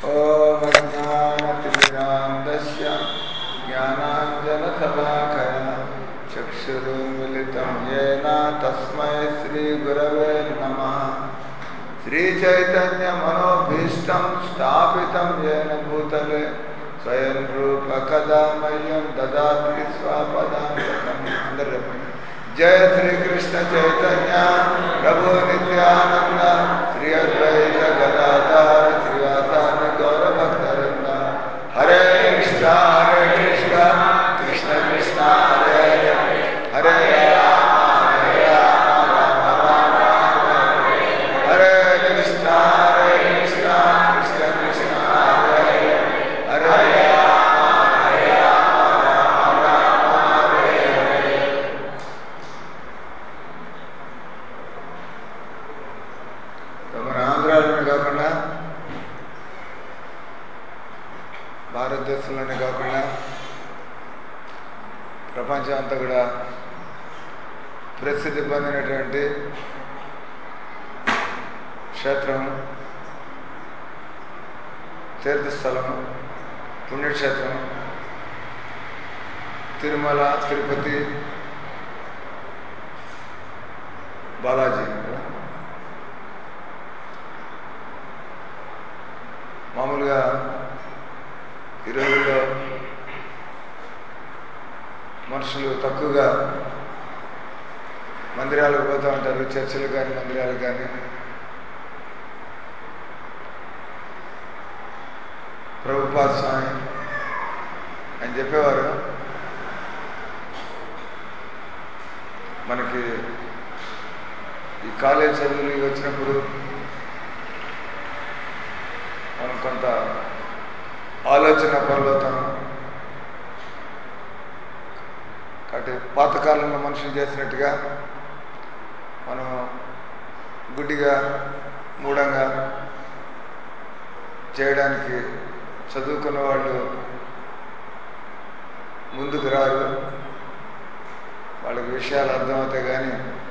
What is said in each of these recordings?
ॐ ज्ञानतिमिरान्धस्य ज्ञानाञ्जनशलाकया चक्षुरुन्मिलितं येन तस्मै श्रीगुरवे नमः श्रीचैतन्यमनोभीष्टं स्थापितं येन भूतले स्वयं रूपकदा मह्यं ददाति स्वापदान्तकम् అందరు చెప్పండి జయ శ్రీకృష్ణ చైతన్య ప్రభు నిత్యానంద శ్రీ అద్వైత గదాధార శ్రీవాసాది గౌరభక్తవృంద హరే కృష్ణ హరే కృష్ణ కృష్ణ కృష్ణ హరే హరే హరే రామ హరే రామ రామ రామ హరే హరే కృష్ణ హరే కృష్ణ కృష్ణ కృష్ణ హరే హరే హరే రామ హరే రామ రామ రామ హరే హరే మన ఆంధ్రాలోనే కాకుండా భారతదేశంలోనే కాకుండా ప్రపంచం అంతా కూడా ప్రసిద్ధి పొందినటువంటి క్షేత్రం తీర్థస్థలం పుణ్యక్షేత్రం తిరుమల తిరుపతి బాలాజీ కదా మామూలుగా ఈ రోజుల్లో మనుషులు తక్కువగా మందిరాలకు పోతూ ఉంటారు చర్చిలు కానీ మందిరాలు కానీ ప్రభుపాద స్వామి అని చెప్పేవారు మనకి ఈ కాలేజ్ చదువులు ఇవి వచ్చినప్పుడు మనం కొంత ఆలోచన పరలోతాం కాబట్టి పాతకాలంలో మనుషులు చేసినట్టుగా మనం గుడ్డిగా మూఢంగా చేయడానికి చదువుకున్న వాళ్ళు ముందుకు రారు వాళ్ళకి విషయాలు అర్థమవుతాయి కానీ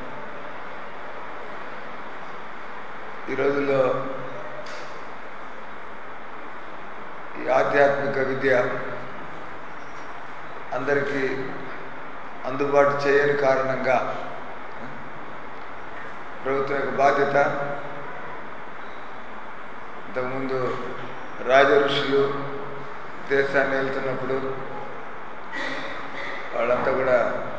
ఈ రోజుల్లో ఈ ఆధ్యాత్మిక విద్య అందరికీ అందుబాటు చేయని కారణంగా ప్రభుత్వం యొక్క బాధ్యత ఇంతకుముందు రాజ ఋషులు దేశాన్ని వెళ్తున్నప్పుడు వాళ్ళంతా కూడా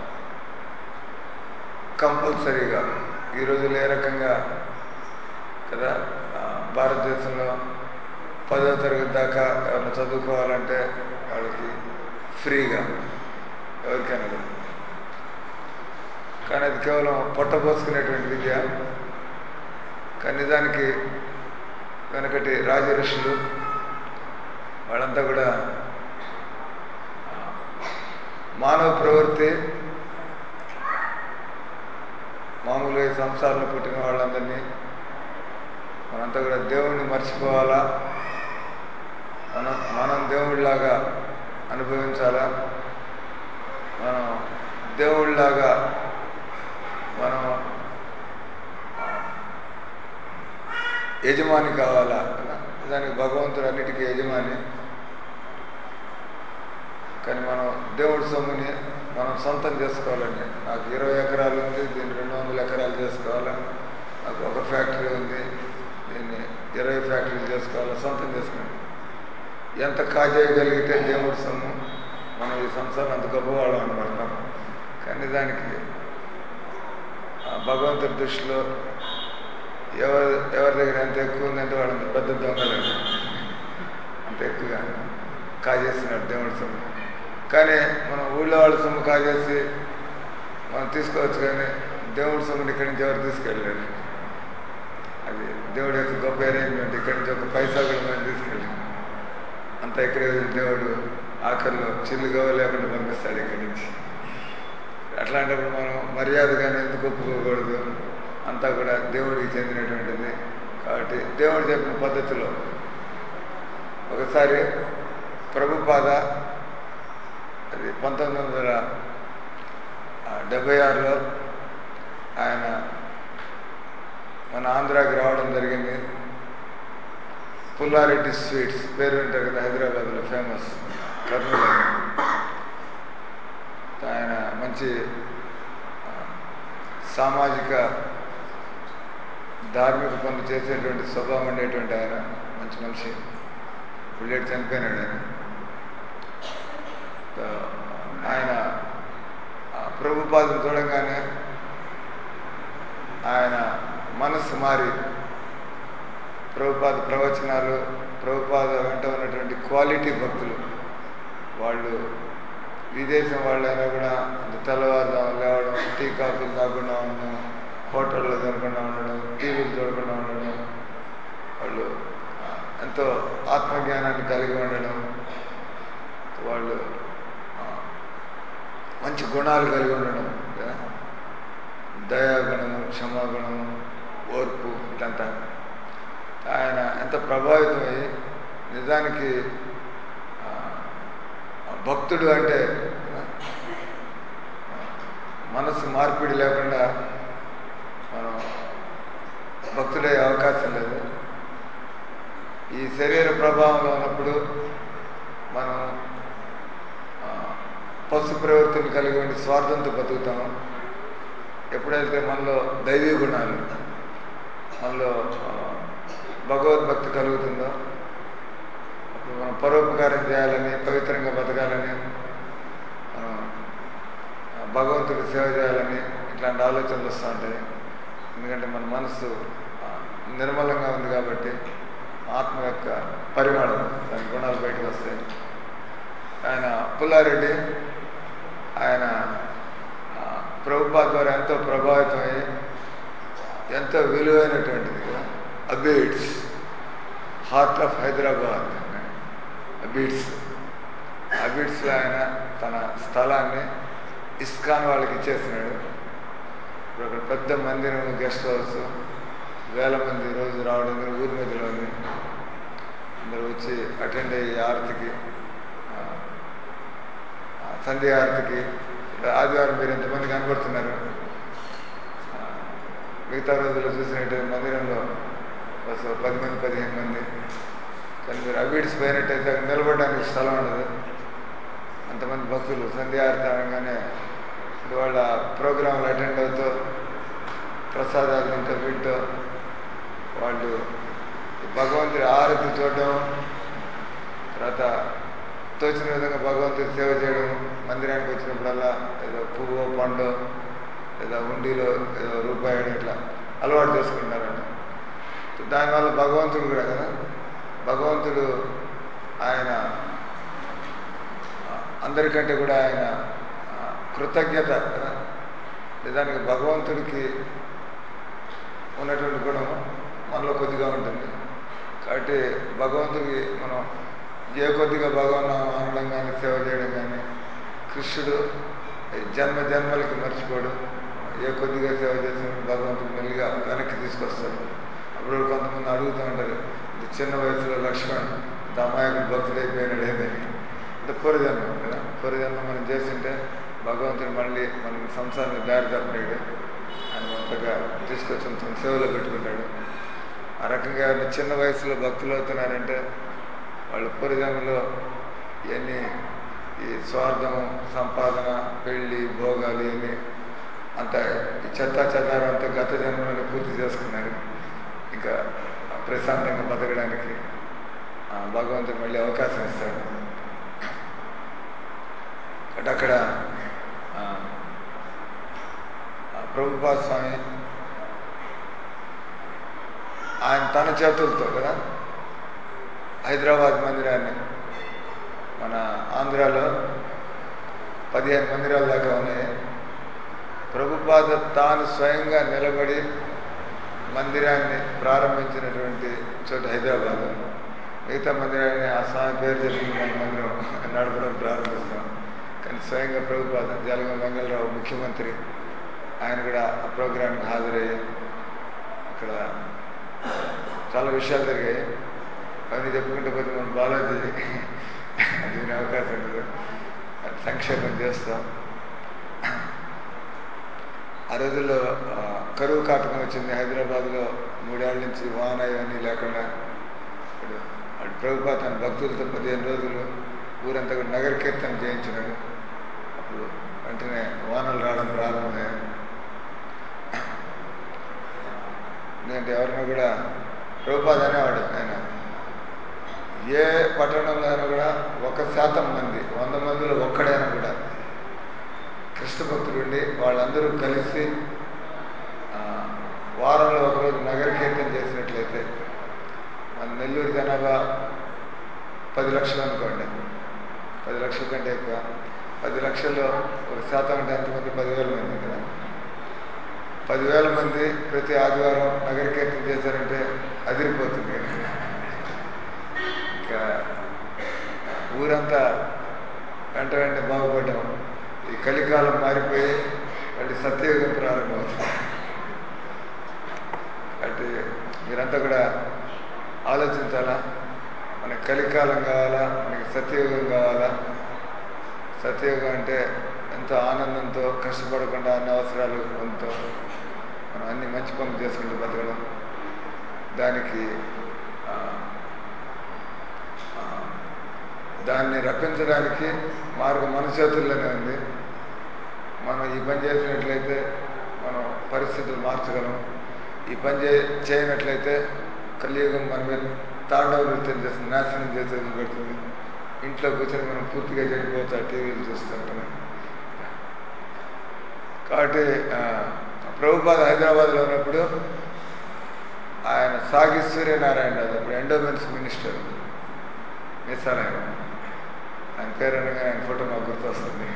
కంపల్సరీగా ఈ రోజుల్లో ఏ రకంగా కదా ఆ, భారతదేశంలో పదో తరగతి దాకా ఎవరైనా చదువుకోవాలంటే వాళ్ళకి ఫ్రీగా ఎవరికైనా కూడా. కానీ అది కేవలం పొట్టపోసుకునేటువంటి విద్య కానీ నిజానికి వెనకటి రాజ ఋషులు వాళ్ళంతా కూడా మానవ ప్రవృత్తి మామూలుగా ఈ సంసారంలో పుట్టిన వాళ్ళందరినీ మనంతా కూడా దేవుణ్ణి మర్చిపోవాలా మనం మనం దేవుడిలాగా అనుభవించాలా మనం దేవుడిలాగా మనం యజమాని కావాలా కదా దానికి భగవంతుడు అన్నిటికీ యజమాని కానీ మనం దేవుడి సొమ్ముని మనం సొంతం చేసుకోవాలండి నాకు ఇరవై ఎకరాలు ఉంది దీన్ని రెండు వందల ఎకరాలు చేసుకోవాలా నాకు ఒక ఫ్యాక్టరీ ఉంది దీన్ని ఇరవై ఫ్యాక్టరీలు చేసుకోవాలా సొంతం చేసుకోండి ఎంత కాజేయగలిగితే దేవుడి సొమ్ము మనం ఈ సంసారం అంత గొప్పవాళ్ళం అనమాట కానీ దానికి ఆ భగవంతుడి దృష్టిలో ఎవరి ఎవరి దగ్గర ఎంత ఎక్కువ ఉందంటే వాళ్ళంత పెద్ద దొంగలండి అంత ఎక్కువగా కాజేస్తున్నాడు దేవుడి సొమ్ము కానీ మనం ఊళ్ళో వాళ్ళ సొమ్ము కాజేసి మనం తీసుకోవచ్చు కానీ దేవుడి సొమ్ముని ఇక్కడి నుంచి ఎవరు తీసుకెళ్ళలేరు అది దేవుడి యొక్క గొప్ప అరేంజ్మెంట్ ఇక్కడి నుంచి ఒక పైసా కూడా మనం తీసుకెళ్ళాం అంత ఎక్కడ దేవుడు ఆఖరిలో చిల్లు గవ్వ లేకుండా పంపిస్తాడు ఇక్కడి నుంచి అట్లాంటప్పుడు మనం మర్యాదగానే ఎందుకు ఒప్పుకోకూడదు అంతా కూడా దేవుడికి చెందినటువంటిది కాబట్టి దేవుడు చెప్పిన పద్ధతిలో ఒకసారి ప్రభుపాద అది పంతొమ్మిది వందల డెబ్బై ఆరులో ఆయన మన ఆంధ్రాకి రావడం జరిగింది పుల్లారెడ్డి స్వీట్స్ పేరు వింటారు కదా హైదరాబాద్లో ఫేమస్ కర్నూలు ఆయన మంచి ఆ, సామాజిక ధార్మిక పనులు చేసేటువంటి స్వభావం ఉండేటువంటి ఆయన మంచి మనిషి బుల్లెట్ చనిపోయినాడు ఆయన సో, ఆయన ఆ ప్రభుపాదం చూడంగానే ఆయన మనస్సు మారి ప్రభుపాద ప్రవచనాలు ప్రభుపాద వెంట ఉన్నటువంటి క్వాలిటీ భక్తులు వాళ్ళు విదేశం వాళ్ళైనా కూడా అంత తెల్లవారుదాం లేవడం టీ కాఫీలు తాగకుండా ఉండడం హోటల్లో తినకుండా ఉండడం టీవీలు చూడకుండా ఉండడం వాళ్ళు ఆ, ఎంతో ఆత్మజ్ఞానాన్ని కలిగి ఉండడం వాళ్ళు ఆ, మంచి గుణాలు కలిగి ఉండడం కదా? దయాగుణము క్షమాగుణము ఓర్పు ఇదంతా ఆయన ఎంత ప్రభావితమై నిజానికి ఆ, ఆ భక్తుడు అంటే ఆ, మనసు మార్పిడి లేకుండా మనం భక్తుడయ్యే అవకాశం లేదు ఈ శరీర ప్రభావంలో ఉన్నప్పుడు మనం ఆ, పశు ప్రవృత్తిని కలిగి ఉండి స్వార్థంతో బతుకుతాము ఎప్పుడైతే మనలో దైవీ గుణాలు మనలో ఆ, భగవద్భక్తి కలుగుతుందో అప్పుడు మనం పరోపకారం చేయాలని పవిత్రంగా బతకాలని మనం ఆ, భగవంతుడికి సేవ చేయాలని ఇట్లాంటి ఆలోచనలు వస్తూ ఉంటాయి ఎందుకంటే మన మనసు ఆ, నిర్మలంగా ఉంది కాబట్టి ఆత్మ యొక్క పరిమాణం దాని గుణాలు బయటకు వస్తాయి ఆయన పుల్లారెడ్డి ఆయన ఆ, ప్రభుపాద ద్వారా ఎంతో ప్రభావితమై ఎంతో విలువైనటువంటిది కదా అబీడ్స్ హార్ట్ ఆఫ్ హైదరాబాద్ అబీడ్స్ అబీడ్స్లో ఆయన తన స్థలాన్ని ఇస్కాన్ వాళ్ళకి ఇచ్చేసినాడు ఇప్పుడు అక్కడ పెద్ద మందిరం గెస్ట్ హౌస్ వేల మంది రోజు రావడం కానీ ఊరి మధ్యలో ఉంది అందరూ వచ్చి అటెండ్ అయ్యి ఆరతికి ఆ, ఆ, సంధ్య ఆరతికి ఇప్పుడు ఆదివారం మీరు ఎంతమంది కనబడుతున్నారు ఆ, మిగతా రోజుల్లో చూసినట్టు మందిరంలో బస్ పది మంది పదిహేను మంది కానీ మీరు అబీడ్స్ పోయినట్టయితే అక్కడ నిలబడడానికి స్థలం ఉండదు అంతమంది భక్తులు సంధ్యార్థి అనగానే ఇప్పుడు వాళ్ళ ప్రోగ్రాంలు అటెండ్ అవుతూ ప్రసాదాలు తింటూ వింటూ వాళ్ళు భగవంతుడి ఆరతి చూడడం తర్వాత తోచిన విధంగా భగవంతుడి సేవ చేయడం మందిరానికి వచ్చినప్పుడల్లా ఏదో పువ్వు పండు లేదా ఉండిలో ఏదో రూపాయి ఇట్లా అలవాటు చేసుకుంటారంట దానివల్ల భగవంతుడు కూడా కదా భగవంతుడు ఆయన ఆ, అందరికంటే కూడా ఆయన ఆ, కృతజ్ఞత కదా నిజానికి భగవంతుడికి ఉన్నటువంటి గుణం మనలో కొద్దిగా ఉంటుంది కాబట్టి భగవంతుడికి మనం ఏ కొద్దిగా భగవన్నామం అనడం కానీ సేవ చేయడం కానీ కృష్ణుడు జన్మ జన్మలకి మర్చిపోడు ఏ కొద్దిగా సేవ చేసినప్పుడు భగవంతుడు మెల్లిగా వెనక్కి తీసుకొస్తాడు అప్పుడు కొంతమంది అడుగుతూ ఉంటారు ఇంత చిన్న వయసులో లక్ష్మణ్ ఇంత అమాయకుడు భక్తుడైపోయినాడు ఏదని ఇంత పూర్వజన్మ కదా పూర్వజన్మ మనం చేస్తుంటే భగవంతుడు మళ్ళీ మనం సంసారాన్ని దారి తప్పలేడు ఆయన మొత్తగా తీసుకొచ్చి తన సేవలో పెట్టుకుంటాడు ఆ రకంగా ఎవరైనా చిన్న వయసులో భక్తులు అవుతున్నారంటే వాళ్ళు పూర్వజన్మలో ఇవన్నీ ఈ స్వార్థం సంపాదన పెళ్లి భోగాలు ఇవన్నీ అంత ఈ చెత్త చెదారం అంతా గత జన్మలను పూర్తి చేసుకున్నారు ఇంకా ప్రశాంతంగా బతకడానికి ఆ భగవంతుడు మళ్ళీ అవకాశం ఇస్తాడు కాబట్టి అక్కడ ఆ, ఆ ప్రభుపాద స్వామి ఆయన తన చేతులతో కదా హైదరాబాద్ మందిరాన్ని మన ఆంధ్రాలో పదిహేను మందిరాల దాకా ఉన్నాయి ప్రభుపాద తాను స్వయంగా నిలబడి మందిరాన్ని ప్రారంభించినటువంటి చోటు హైదరాబాద్ మిగతా మందిరాన్ని ఆ స్వామి పేరు చెప్పి మన మందిరం నడపడం ప్రారంభిస్తాం కానీ స్వయంగా ప్రభుపాద జలగం వెంగళరావు ముఖ్యమంత్రి ఆయన కూడా ఆ ప్రోగ్రాంకి హాజరయ్యి అక్కడ చాలా విషయాలు జరిగాయి అవన్నీ చెప్పుకుంటే పోతే మనం బాలాజీ అది వినే అవకాశం ఉండదు అది సంక్షేపం చేస్తాం ఆ రోజుల్లో ఆ, కరువు కాటకం వచ్చింది హైదరాబాద్లో మూడేళ్ల నుంచి వాన ఇవన్నీ లేకుండా ఇప్పుడు అటు ప్రభుపాత తన భక్తులతో పదిహేను రోజులు ఊరంతా కూడా నగర కీర్తన చేయించినాడు అప్పుడు వెంటనే వానలు రావడం ప్రారంభమయ్యాయి ఎందుకంటే ఎవరిని కూడా ప్రభుపాద అనేవాడు ఆయన ఏ పట్టణంలో అయినా కూడా ఒక శాతం మంది వంద మందిలో ఒక్కడైనా కూడా కృష్ణ భక్తులు ఉండి వాళ్ళందరూ కలిసి ఆ, వారంలో ఒకరోజు నగర కీర్తన చేసినట్లయితే మన నెల్లూరు జనాభా పది లక్షలు అనుకోండి పది లక్షల కంటే ఎక్కువ పది లక్షల్లో ఒక శాతం అంటే ఎంతమంది పదివేల మంది కదా పదివేల మంది ప్రతి ఆదివారం నగర కీర్తన చేశారంటే అదిరిపోతుంది కదా ఇంకా ఊరంతా వెంట వెంట బాగుపడ్డాం ఈ కలికాలం మారిపోయి మళ్ళీ సత్యయుగం ప్రారంభమవుతుంది అంటే మీరంతా కూడా ఆలోచించాలా మనకి కలికాలం కావాలా మనకి సత్యయుగం కావాలా సత్యయుగం అంటే ఎంతో ఆనందంతో కష్టపడకుండా అన్ని అవసరాలు పొందుతూ మనం అన్ని మంచి పనులు చేసుకుంటూ బతకడం దానికి ఆ, ఆ, దాన్ని రప్పించడానికి మార్గం మన చేతుల్లోనే ఉంది మనం ఈ పని చేసినట్లయితే మనం పరిస్థితులు మార్చగలం ఈ పని చే చేయనట్లయితే కలియుగం మన మీద తాండవ నృత్యం చేస్తుంది నాశనం చేసే పెడుతుంది ఇంట్లో కూర్చొని మనం పూర్తిగా చెడిపోతా టీవీలు చూస్తుంటాం కాబట్టి ఆ, ప్రభుపాద హైదరాబాద్లో ఉన్నప్పుడు ఆయన సాగి సూర్యనారాయణ రాజు అప్పుడు ఎండోమెన్స్ మినిస్టర్ మిస్సాలు ఆయన ఆయన పేరు అనగా ఆయన ఫోటో మాకు గుర్తొస్తుంది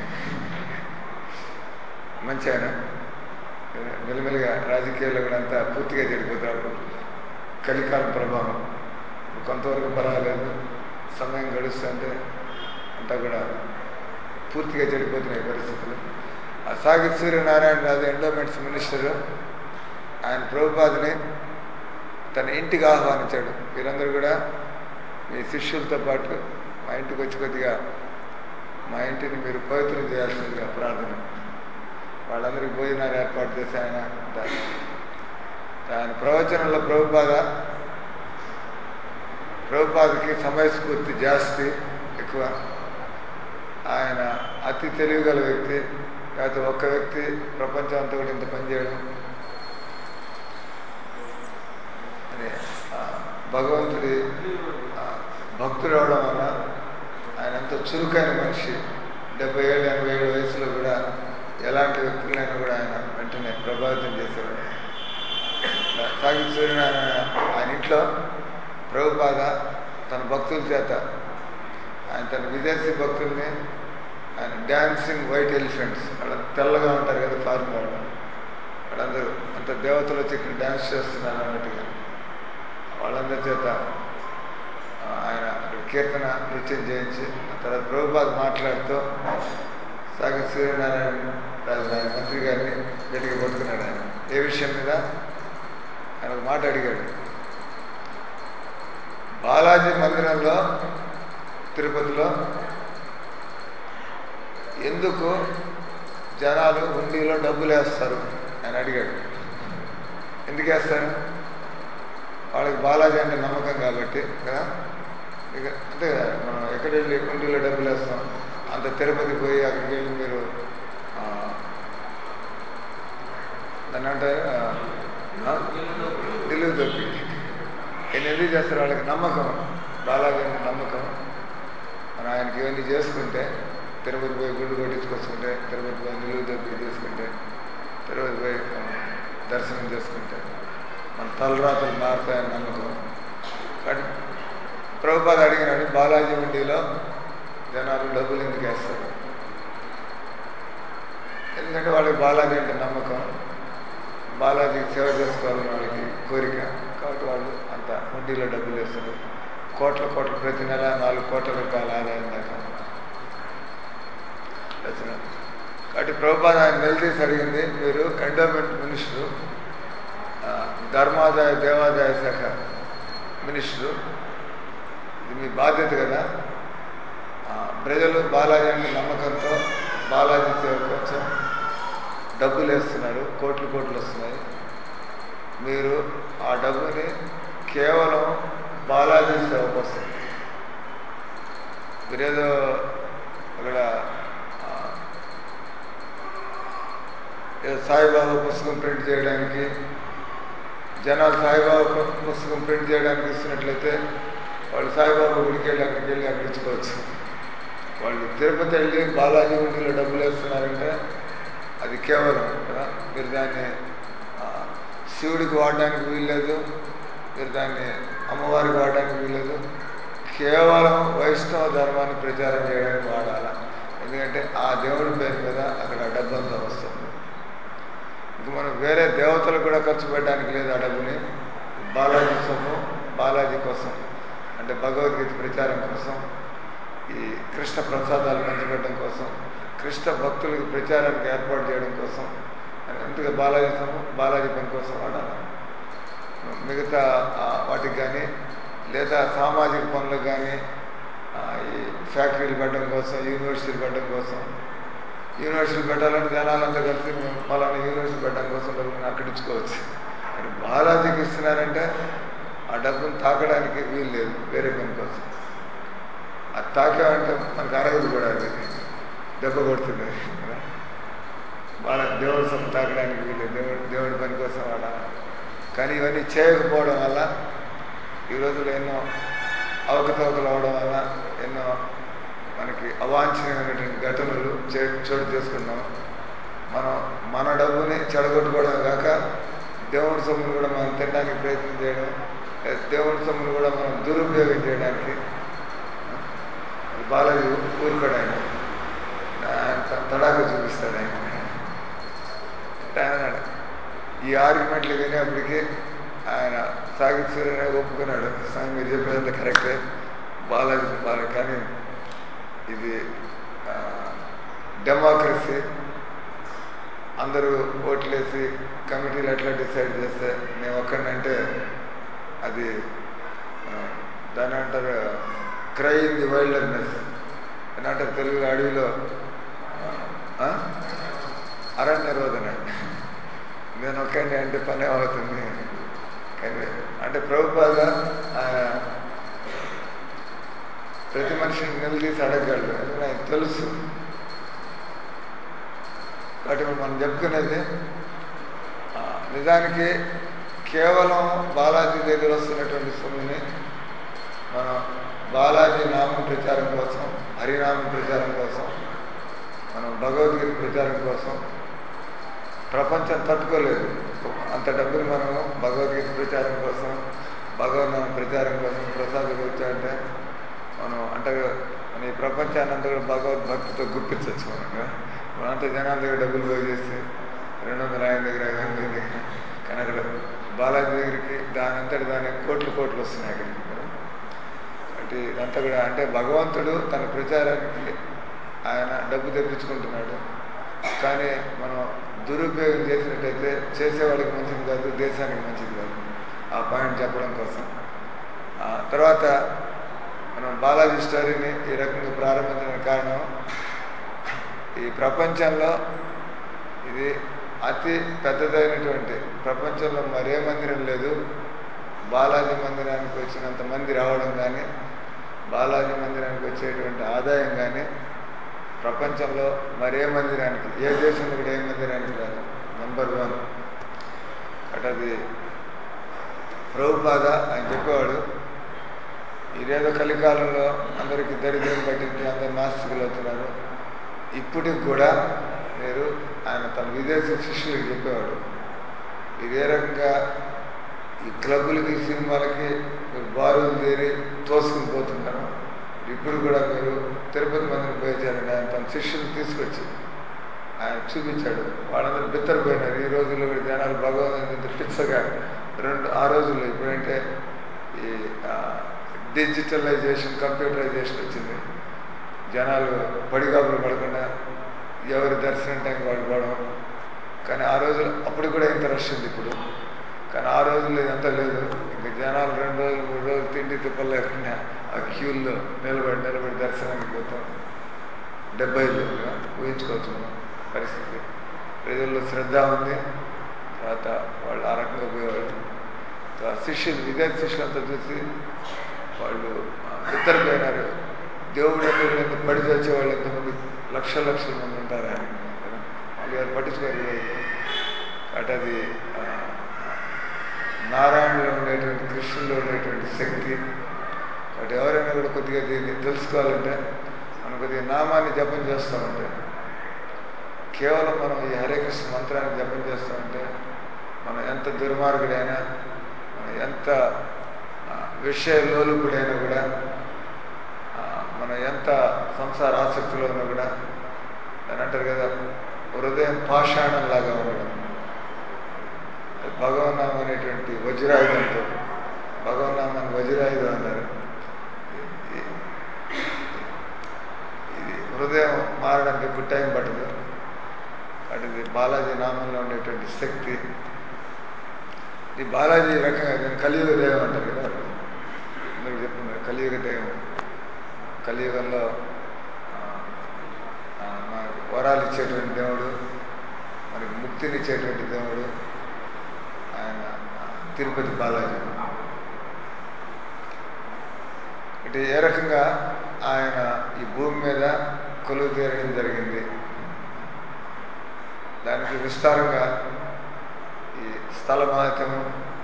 మంచి ఆయన మెల్లిమెల్లిగా రాజకీయాల్లో కూడా అంతా పూర్తిగా చెడిపోతారు కలికాలం ప్రభావం ఇప్పుడు కొంతవరకు పర్వాలేదు సమయం గడుస్తుంటే అంతా కూడా పూర్తిగా చెడిపోతున్నాయి పరిస్థితులు ఆ సాగిత్ సూర్యనారాయణ రాజు ఎండోమెంట్స్ మినిస్టరు ఆయన ప్రభుపాదని తన ఇంటికి ఆహ్వానించాడు మీరందరూ కూడా మీ శిష్యులతో పాటు మా ఇంటికి వచ్చి కొద్దిగా మా ఇంటిని మీరు పవిత్రం చేయాల్సిందిగా ప్రార్థన వాళ్ళందరికీ భోజనాలు ఏర్పాటు చేసి ఆయన అంటారు. ఆయన ప్రవచనంలో ప్రభుపాద ప్రభుపాదకి సమయస్ఫూర్తి జాస్తి ఎక్కువ ఆయన అతి తెలివిగల వ్యక్తి లేకపోతే ఒక్క వ్యక్తి ప్రపంచం అంతా కూడా ఇంత పనిచేయడం అని ఆ, భగవంతుడి ఆ, భక్తుడు అవడం వల్ల ఆయన ఎంతో చురుకైన మనిషి డెబ్బై ఏళ్ళు ఎనభై ఏడు వయసులో కూడా ఎలాంటి వ్యక్తులైనా కూడా ఆయన వెంటనే ప్రభావితం చేసేవాడు సాగి సూర్యనారాయణ ఆయన ఇంట్లో ప్రభుపాద తన భక్తుల చేత ఆయన తన విదేశీ భక్తుల్ని ఆయన డ్యాన్సింగ్ వైట్ ఎలిఫెంట్స్ వాళ్ళ తెల్లగా ఉంటారు కదా ఫారిన్ వాళ్ళు వాళ్ళందరూ అంత దేవతలు వచ్చి ఇక్కడ డ్యాన్స్ చేస్తున్నారు అన్నట్టుగా వాళ్ళందరి చేత ఆ, ఆయన అక్కడ కీర్తన నృత్యం చేయించి ఆ తర్వాత ప్రభుపాద్ మాట్లాడుతూ సాగి సూర్యనారాయణ రాజు ఆయన మంత్రి గారిని గట్టిగా పట్టుకున్నాడు ఆయన ఏ విషయం మీద ఆయన ఒక మాట అడిగాడు బాలాజీ మందిరంలో తిరుపతిలో ఎందుకు జనాలు హుండీలో డబ్బులు వేస్తారు అని అడిగాడు ఎందుకు వేస్తారు వాళ్ళకి బాలాజీ అంటే నమ్మకం కాబట్టి కదా ఇక అంతే కదా మనం ఎక్కడ వెళ్ళి హుండీలో డబ్బులు వేస్తాం అంత తిరుపతి పోయి అక్కడికి వెళ్ళి మీరు ఆ, దాన్ని అంటారు ఆ, ఆ? నిలువు దొప్పి ఈయన ఎందుకు చేస్తారు వాళ్ళకి నమ్మకం బాలాజీ అంటే నమ్మకం మనం ఆయనకి ఇవన్నీ చేసుకుంటే తిరుపతి పోయి గుండు కొట్టించుకొచ్చుకుంటే తిరుపతి పోయి నిలువు దొప్పి చేసుకుంటే తిరుపతి పోయి మనం దర్శనం చేసుకుంటే మన తలరాతలు మారుతాయని నమ్మకం కానీ ప్రభుపాద అడిగినాడు బాలాజీ ఉండిలో జనాలు డబ్బులు ఎందుకు వేస్తారు ఎందుకంటే వాళ్ళకి బాలాజీ అంటే నమ్మకం బాలాజీకి సేవ చేసుకోవాలని వాళ్ళకి కోరిక కాబట్టి వాళ్ళు అంత హుండీలో డబ్బులు వేస్తారు కోట్ల కోట్ల ప్రతి నెల నాలుగు కోట్ల రూపాయల ఆదాయం దాకా రచన కాబట్టి ప్రభుపాద ఆయన నిలదీసి అడిగింది మీరు ఎండోమెంట్ మినిస్టరు ఆ, ధర్మాదాయ దేవాదాయ శాఖ మినిస్టరు ఇది మీ బాధ్యత కదా ఆ, ప్రజలు బాలాజీ అంటే నమ్మకంతో బాలాజీ సేవ కోసం డబ్బులు వేస్తున్నారు కోట్లు కోట్లు వస్తున్నాయి మీరు ఆ డబ్బుని కేవలం బాలాజీ సేవ కోసం మీరేదో అక్కడ ఆ, ఏదో సాయిబాబా పుస్తకం ప్రింట్ చేయడానికి జనాలు సాయిబాబా పు- పుస్తకం ప్రింట్ చేయడానికి ఇస్తున్నట్లయితే వాళ్ళు సాయిబాబా గుడికి వెళ్ళి అక్కడికి వెళ్ళి అక్కడ ఇచ్చుకోవచ్చు వాళ్ళు తిరుపతి వెళ్ళి బాలాజీ గుడిలో డబ్బులు వేస్తున్నారంటే అది కేవలం కదా మీరు దాన్ని ఆ, శివుడికి వాడడానికి వీల్లేదు మీరు దాన్ని అమ్మవారికి వాడడానికి వీల్లేదు కేవలం వైష్ణవ ధర్మాన్ని ప్రచారం చేయడానికి వాడాలి ఎందుకంటే ఆ దేవుడి పేరు మీద అక్కడ ఆ డబ్బంతా వస్తుంది ఇంక మనం వేరే దేవతలకు కూడా ఖర్చు పెట్టడానికి లేదు ఆ డబ్బుని బాలాజీ సొమ్ము బాలాజీ కోసం అంటే భగవద్గీత ప్రచారం కోసం ఈ కృష్ణ ప్రసాదాలు పంచిపెట్టడం కోసం కృష్ణ భక్తులకు ప్రచారానికి ఏర్పాటు చేయడం కోసం అందుకే బాలాజీ సొమ్ము బాలాజీ పని కోసం వాడాలి మిగతా ఆ, వాటికి కానీ లేదా సామాజిక పనులకు కానీ ఆ, ఈ ఫ్యాక్టరీలు పెట్టడం కోసం యూనివర్సిటీలు పెట్టడం కోసం యూనివర్సిటీలు పెట్టాలంటే జనాలంతా కలిసి మేము పలానా యూనివర్సిటీ పెట్టడం కోసం డబ్బులు అక్కడ ఇచ్చుకోవచ్చు కానీ బాలాజీకి ఇస్తున్నారంటే ఆ డబ్బును తాకడానికి వీలు లేదు వేరే పని కోసం అది తాకామంటే మనకు అరగదు కూడా అది దెబ్బ కొడుతుంది అది కదా. వాళ్ళ దేవుడి సొమ్ము తాకడానికి వీలు దేవుడు దేవుడి పని కోసం వాడాలి కానీ ఇవన్నీ చేయకపోవడం వల్ల ఈ రోజుల్లో ఎన్నో అవకతవకలు అవడం వల్ల ఎన్నో మనకి అవాంఛనీయమైనటువంటి ఘటనలు చే చోటు చేసుకున్నాం మనం మన డబ్బుని చెడగొట్టుకోవడం కాక దేవుడి సొమ్మును కూడా మనం తినడానికి ప్రయత్నం చేయడం లేదా దేవుడి సొమ్మును కూడా మనం దురుపయోగం చేయడానికి ఆ, బాలాజీ ఊరుకోడు ఆయన ఆయన త- తడాక చూపిస్తాడు ఆయన అంటే ఆయన అన్నాడు, ఈ ఆర్గ్యుమెంట్లు వినేప్పటికీ ఆయన సాగిత్ సూర్యనే ఒప్పుకున్నాడు స్వామి మీరు చెప్పేదంత కరెక్టే బాలాజీ బాల కానీ ఇది ఆ, డెమోక్రసీ అందరూ ఓట్లేసి కమిటీలు ఎట్లా డిసైడ్ చేస్తే నేను ఒక్కడినంటే అది ఆ, దాని అంటారు క్రై ఇన్ ది వైల్డర్నెస్ అని అంటారు తెలుగులో అడవిలో ఆ? అరణ్య రోదన నేను ఒక్కడిని అంటే పని అవుతుంది కానీ అంటే ప్రభుపాద ఆయన ప్రతి మనిషిని నిలదీసి అడగగలడు ఎందుకంటే ఆయన తెలుసు కాబట్టి ఇప్పుడు మనం చెప్పుకునేది ఆ, నిజానికి కేవలం బాలాజీ దగ్గర వస్తున్నటువంటి సొమ్ముని మనం బాలాజీ నామం ప్రచారం కోసం హరినామం ప్రచారం కోసం మనం భగవద్గీత ప్రచారం కోసం ప్రపంచం తట్టుకోలేదు అంత డబ్బులు మనము భగవద్గీత ప్రచారం కోసం భగవద్నామ ప్రచారం కోసం ప్రసాద్ అంటే మనం అంటే మన ఈ ప్రపంచాన్ని అంతా కూడా భగవద్భక్తితో గుప్పించవచ్చు మనకు మనంతా జనాల దగ్గర డబ్బులు పోయి చేస్తే రెండు వందల ఆయన దగ్గర ఐదు వందల దగ్గర కానీ అక్కడ బాలాజీ దగ్గరికి దాని అంతటి దాని కోట్లు కోట్లు వస్తున్నాయి అక్కడికి కదా అంటే ఇదంతా కూడా అంటే భగవంతుడు తన ప్రచారానికి ఆయన డబ్బు తెప్పించుకుంటున్నాడు కానీ మనం దురుపయోగం చేసినట్టయితే చేసేవాళ్ళకి మంచిది కాదు దేశానికి మంచిది కాదు ఆ పాయింట్ చెప్పడం కోసం ఆ తర్వాత మనం బాలాజీ స్టోరీని ఈ రకంగా ప్రారంభించడానికి కారణం ఈ ప్రపంచంలో ఇది అతి పెద్దదైనటువంటి ప్రపంచంలో మరే మందిరం లేదు బాలాజీ మందిరానికి వచ్చినంత మంది రావడం కానీ బాలాజీ మందిరానికి వచ్చేటువంటి ఆదాయం కానీ ప్రపంచంలో మరే మందిరానికి ఏ దేశంలో కూడా ఏ మందిరానికి రాదు నెంబర్ వన్ అటు అది ప్రభుపాద ఆయన చెప్పేవాడు ఇదేదో కలికాలంలో అందరికీ దరిద్రం పట్టింది అందరు నాస్తికులు అవుతున్నారు ఇప్పటికి కూడా మీరు ఆయన తన విదేశీ శిష్యులకు చెప్పేవాడు ఇది ఏ రకంగా ఈ క్లబ్బులకి సినిమాలకి మీరు బారులు తీరి తోసుకుని పోతున్నారు ఇప్పుడు కూడా మీరు తిరుపతి మందిని పోయించారండి ఆయన తన శిష్యులు తీసుకొచ్చి ఆయన చూపించాడు వాళ్ళందరూ బిత్తరపోయినారు ఈ రోజుల్లో కూడా జనాలు భగవంతుని పిచ్చగా రెండు ఆ రోజుల్లో ఇప్పుడంటే ఈ ఆ, డిజిటలైజేషన్ కంప్యూటరైజేషన్ వచ్చింది జనాలు పడిగాపులు పడకుండా ఎవరి దర్శనం టైంకి వాళ్ళు పోవడం కానీ ఆ రోజులు అప్పుడు కూడా ఇంత రష్ ఉంది ఇప్పుడు కానీ ఆ రోజుల్లో ఇదంతా లేదు ఇంకా జనాలు రెండు రోజులు మూడు రోజులు తిండి తిప్పలు లేకుండా ఆ క్యూల్లో నిలబడి నిలబడి దర్శనానికి పోతాం డెబ్బైలో ఊహించుకోవచ్చు మనం పరిస్థితి ప్రజల్లో శ్రద్ధ ఉంది తర్వాత వాళ్ళు ఆ రకంగా పోయేవాళ్ళు తర్వాత శిష్యులు విదేశీ శిష్యులంతా చూసి వాళ్ళు ఆ, ఇద్దరు పోయినారు దేవుడు ఎందుకు పడి వచ్చే వాళ్ళు ఎంతమంది లక్షల లక్షల మంది ఉంటారు ఆయన కదా వాళ్ళు ఎవరు పట్టించుకోరు ఈరోజు కాబట్టి అది ఆ, నారాయణలో ఉండేటువంటి కృష్ణులో ఉండేటువంటి శక్తి కాబట్టి ఎవరైనా కూడా కొద్దిగా దీన్ని తెలుసుకోవాలంటే మనం కొద్దిగా నామాన్ని జపం చేస్తూ ఉంటే కేవలం మనం ఈ హరే కృష్ణ మంత్రాన్ని జపం చేస్తూ ఉంటే మనం ఎంత దుర్మార్గుడైనా మనం ఎంత ఆ, విషయ లోలుపుడైనా కూడా ఆ, మనం ఎంత సంసార ఆసక్తిలో ఉన్నా కూడా అని అంటారు కదా హృదయం పాషాణం లాగా ఉండడం అది భగవన్నామం అనేటువంటి వజ్రాయుధంతో భగవన్నామాన్ని వజ్రాయుధం అన్నారు ఇది- ఇది హృదయం మారడానికి ఎక్కువ టైం పట్టదు కాబట్టి ఇది బాలాజీ నామంలో ఉండేటువంటి శక్తి ఈ బాలాజీ రకంగా దీన్ని కలియుగ దైవం అంటారు కదా మీరు చెప్తున్నారు కలియుగ దైవం కలియుగంలో ఆ, ఆ, మనకు వరాలు ఇచ్చేటువంటి దేవుడు మనకి ముక్తినిచ్చేటువంటి దేవుడు ఆయన ఆ, తిరుపతి బాలాజీ అంటే ఏ రకంగా ఆయన ఈ భూమి మీద కొలువు తీరడం జరిగింది దానికి విస్తారంగా ఈ స్థల మహత్యము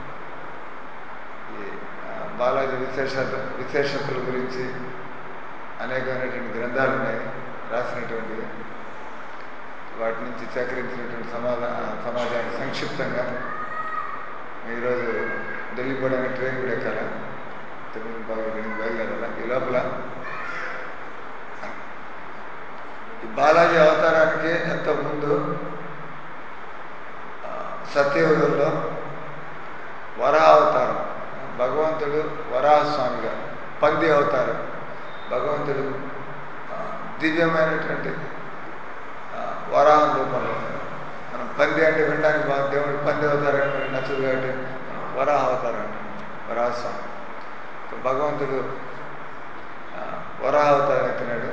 ఈ ఆ, బాలాజీ విశేషత విశేషతల గురించి అనేకమైనటువంటి గ్రంథాలు ఉన్నాయి రాసినటువంటివి వాటి నుంచి సేకరించినటువంటి సమాధాన సమాజాన్ని సంక్షిప్తంగా ఈరోజు ఢిల్లీ పోవడానికి ట్రైన్ కూడా ఎక్కాల తొమ్మిది బాగా బయలుదేరాల ఈ లోపల ఈ బాలాజీ అవతారానికి ఎంతో ముందు ఆ, సత్యయుగంలో వరాహ అవతారం భగవంతుడు వరాహస్వామిగా పంది అవతారం భగవంతుడు ఆ, దివ్యమైనటువంటి ఆ, వరాహం రూపంలో మనం పంది అంటే వినడానికి బాగా దేవుడు పంది అవతారం మనకి నచ్చదు కాబట్టి మనం వరాహ అవతారం అంటాం వరాహస్వామి ఇక భగవంతుడు ఆ, వరాహ అవతారం ఎత్తినాడు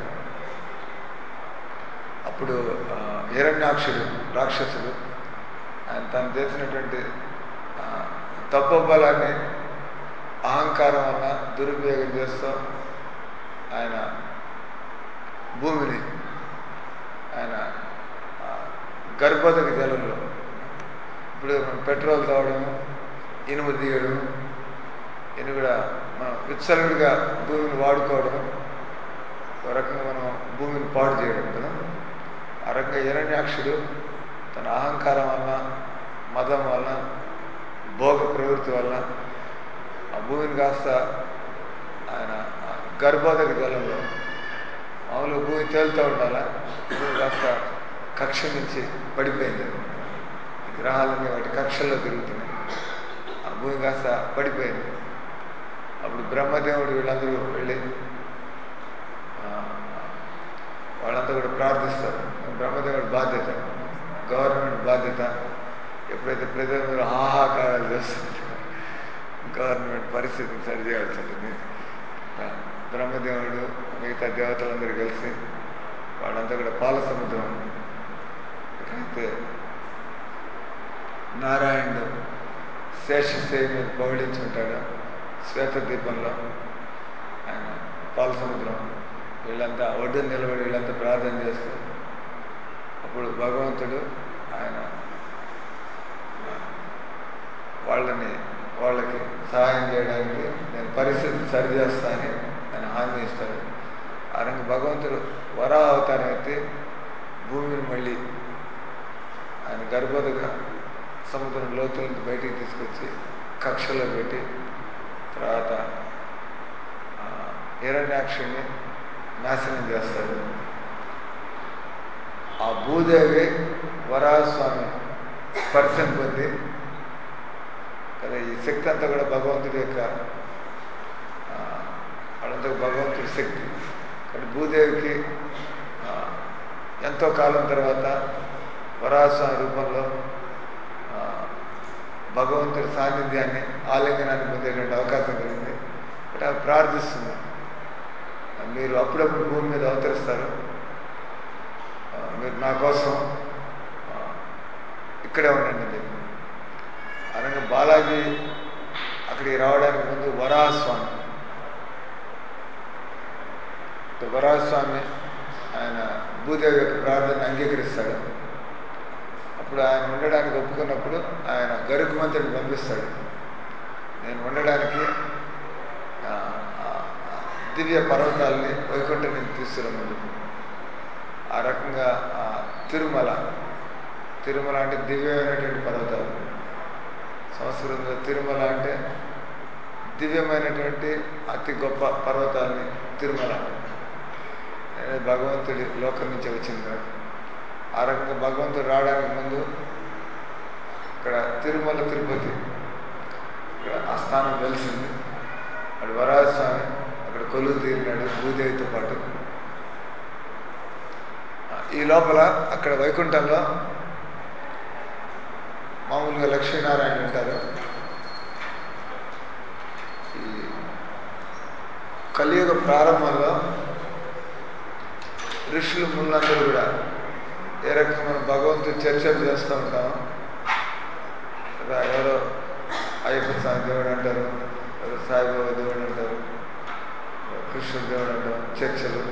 అప్పుడు ఆ, హిరణ్యాక్షుడు రాక్షసుడు ఆయన తను చేసినటువంటి ఆ, తపోబలాన్ని అహంకారం వల్ల దురుపయోగం చేస్తూ ఆయన భూమిని ఆయన ఆ, గర్భోదక జలంలో ఇప్పుడు మనం పెట్రోల్ తాగడం ఇనుము తీయడం ఇను కూడా మనం విత్సలుడిగా భూమిని వాడుకోవడం ఒక రకంగా మనం భూమిని పాడు చేయడం కదా ఆ రకంగా హిరణ్యాక్షుడు తన అహంకారం వల్ల మదం వల్ల భోగ ప్రవృత్తి వల్ల ఆ భూమిని కాస్త ఆయన ఆ గర్భోదక జలంలో మామూలుగా భూమి తేలుతూ ఉండాలా భూమి కాస్త కక్ష నుంచి పడిపోయింది ఈ గ్రహాలన్నీ వాటి కక్షల్లో తిరుగుతున్నాయి ఆ భూమి కాస్త పడిపోయింది అప్పుడు బ్రహ్మదేవుడు వీళ్ళందరూ వెళ్ళి ఆ, వాళ్ళంతా కూడా ప్రార్థిస్తారు బ్రహ్మదేవుడి బాధ్యత గవర్నమెంట్ బాధ్యత ఎప్పుడైతే ప్రజలందరూ హాహాకారాలు చేస్తుంటారో గవర్నమెంట్ పరిస్థితిని సరిచేయాల్సి ఉంటుంది ఆ, బ్రహ్మదేవుడు మిగతా దేవతలందరూ కలిసి వాళ్ళంతా కూడా పాల సముద్రం ఎక్కడైతే నారాయణుడు శేషశేయి మీద పౌళించి ఉంటాడో శ్వేత దీపంలో ఆయన పాల సముద్రం వీళ్ళంతా ఒడ్డున నిలబడి వీళ్ళంతా ప్రార్థన చేస్తూ అప్పుడు భగవంతుడు ఆయన ఆ, వాళ్ళని వాళ్ళకి సహాయం చేయడానికి నేను పరిస్థితిని సరిచేస్తానని ఆయన హామీ ఇస్తాడు ఆ రంగు భగవంతుడు వరాహ అవతారం ఎత్తి భూమిని మళ్ళీ ఆయన గర్భోదక సముద్రం లోతుల నుంచి బయటికి తీసుకొచ్చి కక్షలో పెట్టి తర్వాత ఆ, హిరణ్యాక్షుణ్ణి నాశనం చేస్తాడు ఆ భూదేవి వరాహస్వామి స్పర్శం పొంది కదా ఈ శక్తి అంతా కూడా భగవంతుడి యొక్క ఆ, వాళ్ళంతా భగవంతుడి శక్తి కానీ భూదేవికి ఆ, ఎంతో కాలం తర్వాత వరాహస్వామి రూపంలో ఆ, భగవంతుడి సాన్నిధ్యాన్ని ఆలింగనాన్ని పొందేటువంటి అవకాశం కలిగింది బట్ ఆమె ప్రార్థిస్తుంది మీరు అప్పుడప్పుడు భూమి మీద అవతరిస్తారు ఆ, మీరు నా కోసం ఆ, ఇక్కడే ఉండండి అని చెప్పి అనగా బాలాజీ అక్కడికి రావడానికి ముందు వరాహస్వామి వరాహస్వామి ఆయన భూదేవి యొక్క ప్రార్థన అంగీకరిస్తాడు అప్పుడు ఆయన ఉండడానికి ఒప్పుకున్నప్పుడు ఆయన గరుకు మంత్రిని పంపిస్తాడు నేను ఉండడానికి ఆ, ఆ, ఆ దివ్య పర్వతాలని వైకుంఠం నుంచి తీసుకురమ్మని చెప్పి ఆ రకంగా ఆ తిరుమల తిరుమల అంటే దివ్యమైనటువంటి పర్వతాలు సంస్కృతంలో తిరుమల అంటే దివ్యమైనటువంటి అతి గొప్ప పర్వతాలని తిరుమల అనేది భగవంతుడి లోకం నుంచి వచ్చింది కాదు ఆ రకంగా భగవంతుడు రావడానికి ముందు ఇక్కడ తిరుమల తిరుపతి ఇక్కడ ఆ స్థానం వెలిసింది అక్కడ వరాహస్వామి అక్కడ కొలువు తీరినాడు భూదేవితో పాటు ఆ, ఈ లోపల అక్కడ వైకుంఠంలో మామూలుగా లక్ష్మీనారాయణ ఉంటారు ఈ కలియుగ ప్రారంభంలో ఋషులు ముళ్ళందరూ కూడా ఏ రకంగా మనం భగవంతుడి చర్చలు చేస్తూ ఉంటాము కదా ఎవరో అయ్యప్ప స్వామి దేవుడు అంటారు ఎవరో సాయిబాబా దేవుడు అంటారు కృష్ణుడు దేవుడు అంటారు చర్చలు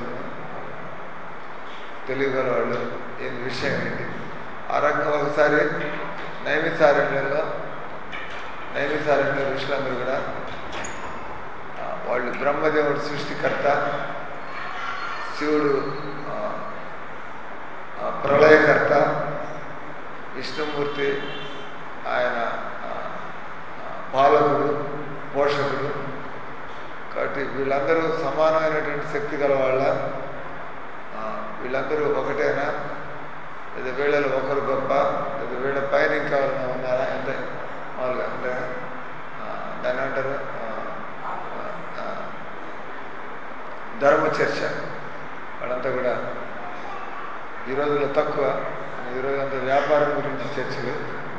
తెలియగల వాళ్ళు ఏం విషయం ఏంటి ఆ రకంగా ఒకసారి నైమిసారణ్యంలో నైమిసారణ్యంలో ఋషులందరూ కూడా ఆ, వాళ్ళు బ్రహ్మదేవుడు సృష్టికర్త శివుడు ఆ, ఆ, ప్రళయకర్త విష్ణుమూర్తి ఆయన ఆ, ఆ, పాలకుడు పోషకుడు కాబట్టి వీళ్ళందరూ సమానమైనటువంటి శక్తి గల వాళ్ళ ఆ, వీళ్ళందరూ ఒకటేనా లేదా వీళ్ళలో ఒకరు గొప్ప లేదా వీళ్ళ పైన ఇంకా ఎవరైనా ఉన్నారా ఎంత మామూలుగా అంటే ఆ, దాన్ని అంటారు ఆ, ఆ, ధర్మ చర్చ వాళ్ళంతా కూడా ఈ రోజుల్లో తక్కువ ఈ రోజంతా వ్యాపారం గురించి చర్చలు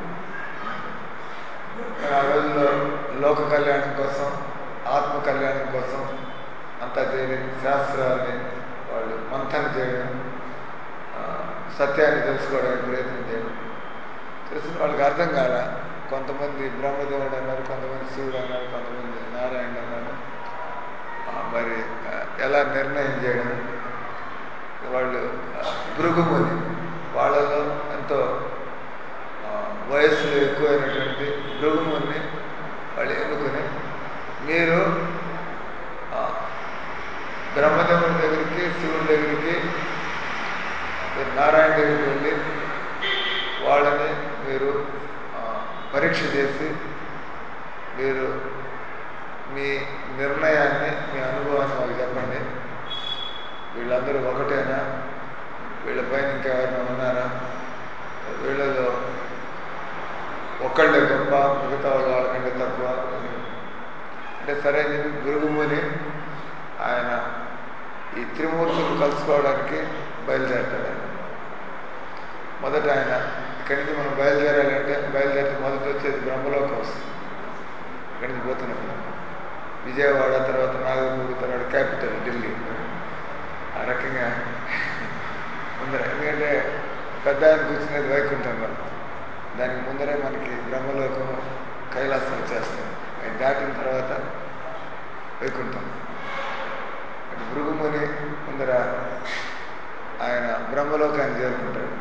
కానీ ఆ రోజుల్లో లోక కళ్యాణం కోసం ఆత్మ కళ్యాణం కోసం అంతా చేరి శాస్త్రాన్ని వాళ్ళు మంథన చేయడం ఆ, సత్యాన్ని తెలుసుకోవడానికి ప్రయత్నం చేయడం తెలిసిన వాళ్ళకి అర్థం కాల కొంతమంది బ్రహ్మదేవుడు అన్నారు కొంతమంది శివుడు అన్నారు కొంతమంది నారాయణ అన్నారు ఆ, మరి ఆ, ఎలా నిర్ణయం చేయడం వాళ్ళు ఆ, భృగుముని వాళ్ళలో ఎంతో ఆ, వయస్సులో ఎక్కువైనటువంటి భృగుముని వాళ్ళు ఎన్నుకొని మీరు ఆ, బ్రహ్మదేవుడి దగ్గరికి శివుడి దగ్గరికి మీరు నారాయణ దగ్గరికి వెళ్ళి వాళ్ళని మీరు ఆ, పరీక్ష చేసి మీరు మీ నిర్ణయాన్ని మీ అనుభవాన్ని మాకు చెప్పండి వీళ్ళందరూ ఒకటేనా వీళ్ళపైన ఇంకెవరైనా ఉన్నారా వీళ్ళలో ఒక్కళ్ళే గొప్ప మిగతా వాళ్ళు వాళ్ళకంటే తక్కువ అంటే సరే అని చెప్పి గురుగుముని ఆయన ఈ త్రిమూర్తులు కలుసుకోవడానికి బయలుదేరతాడు ఆయన మొదట ఆయన ఇక్కడి నుంచి మనం బయలుదేరాలంటే బయలుదేరితే మొదట వచ్చేది బ్రహ్మలోకం వస్తుంది ఇక్కడి నుంచి పోతున్నప్పుడు విజయవాడ తర్వాత నాగపూర్ తర్వాత క్యాపిటల్ ఢిల్లీ ఆ రకంగా ముందర ఎందుకంటే పెద్ద ఆయన కూర్చునేది వైకుంఠంలో దానికి ముందరే మనకి బ్రహ్మలోకం కైలాసం వచ్చేస్తుంది అది దాటిన తర్వాత వైకుంఠం అటు భృగుముని ముందర ఆయన బ్రహ్మలోకాన్ని చేరుకుంటాడు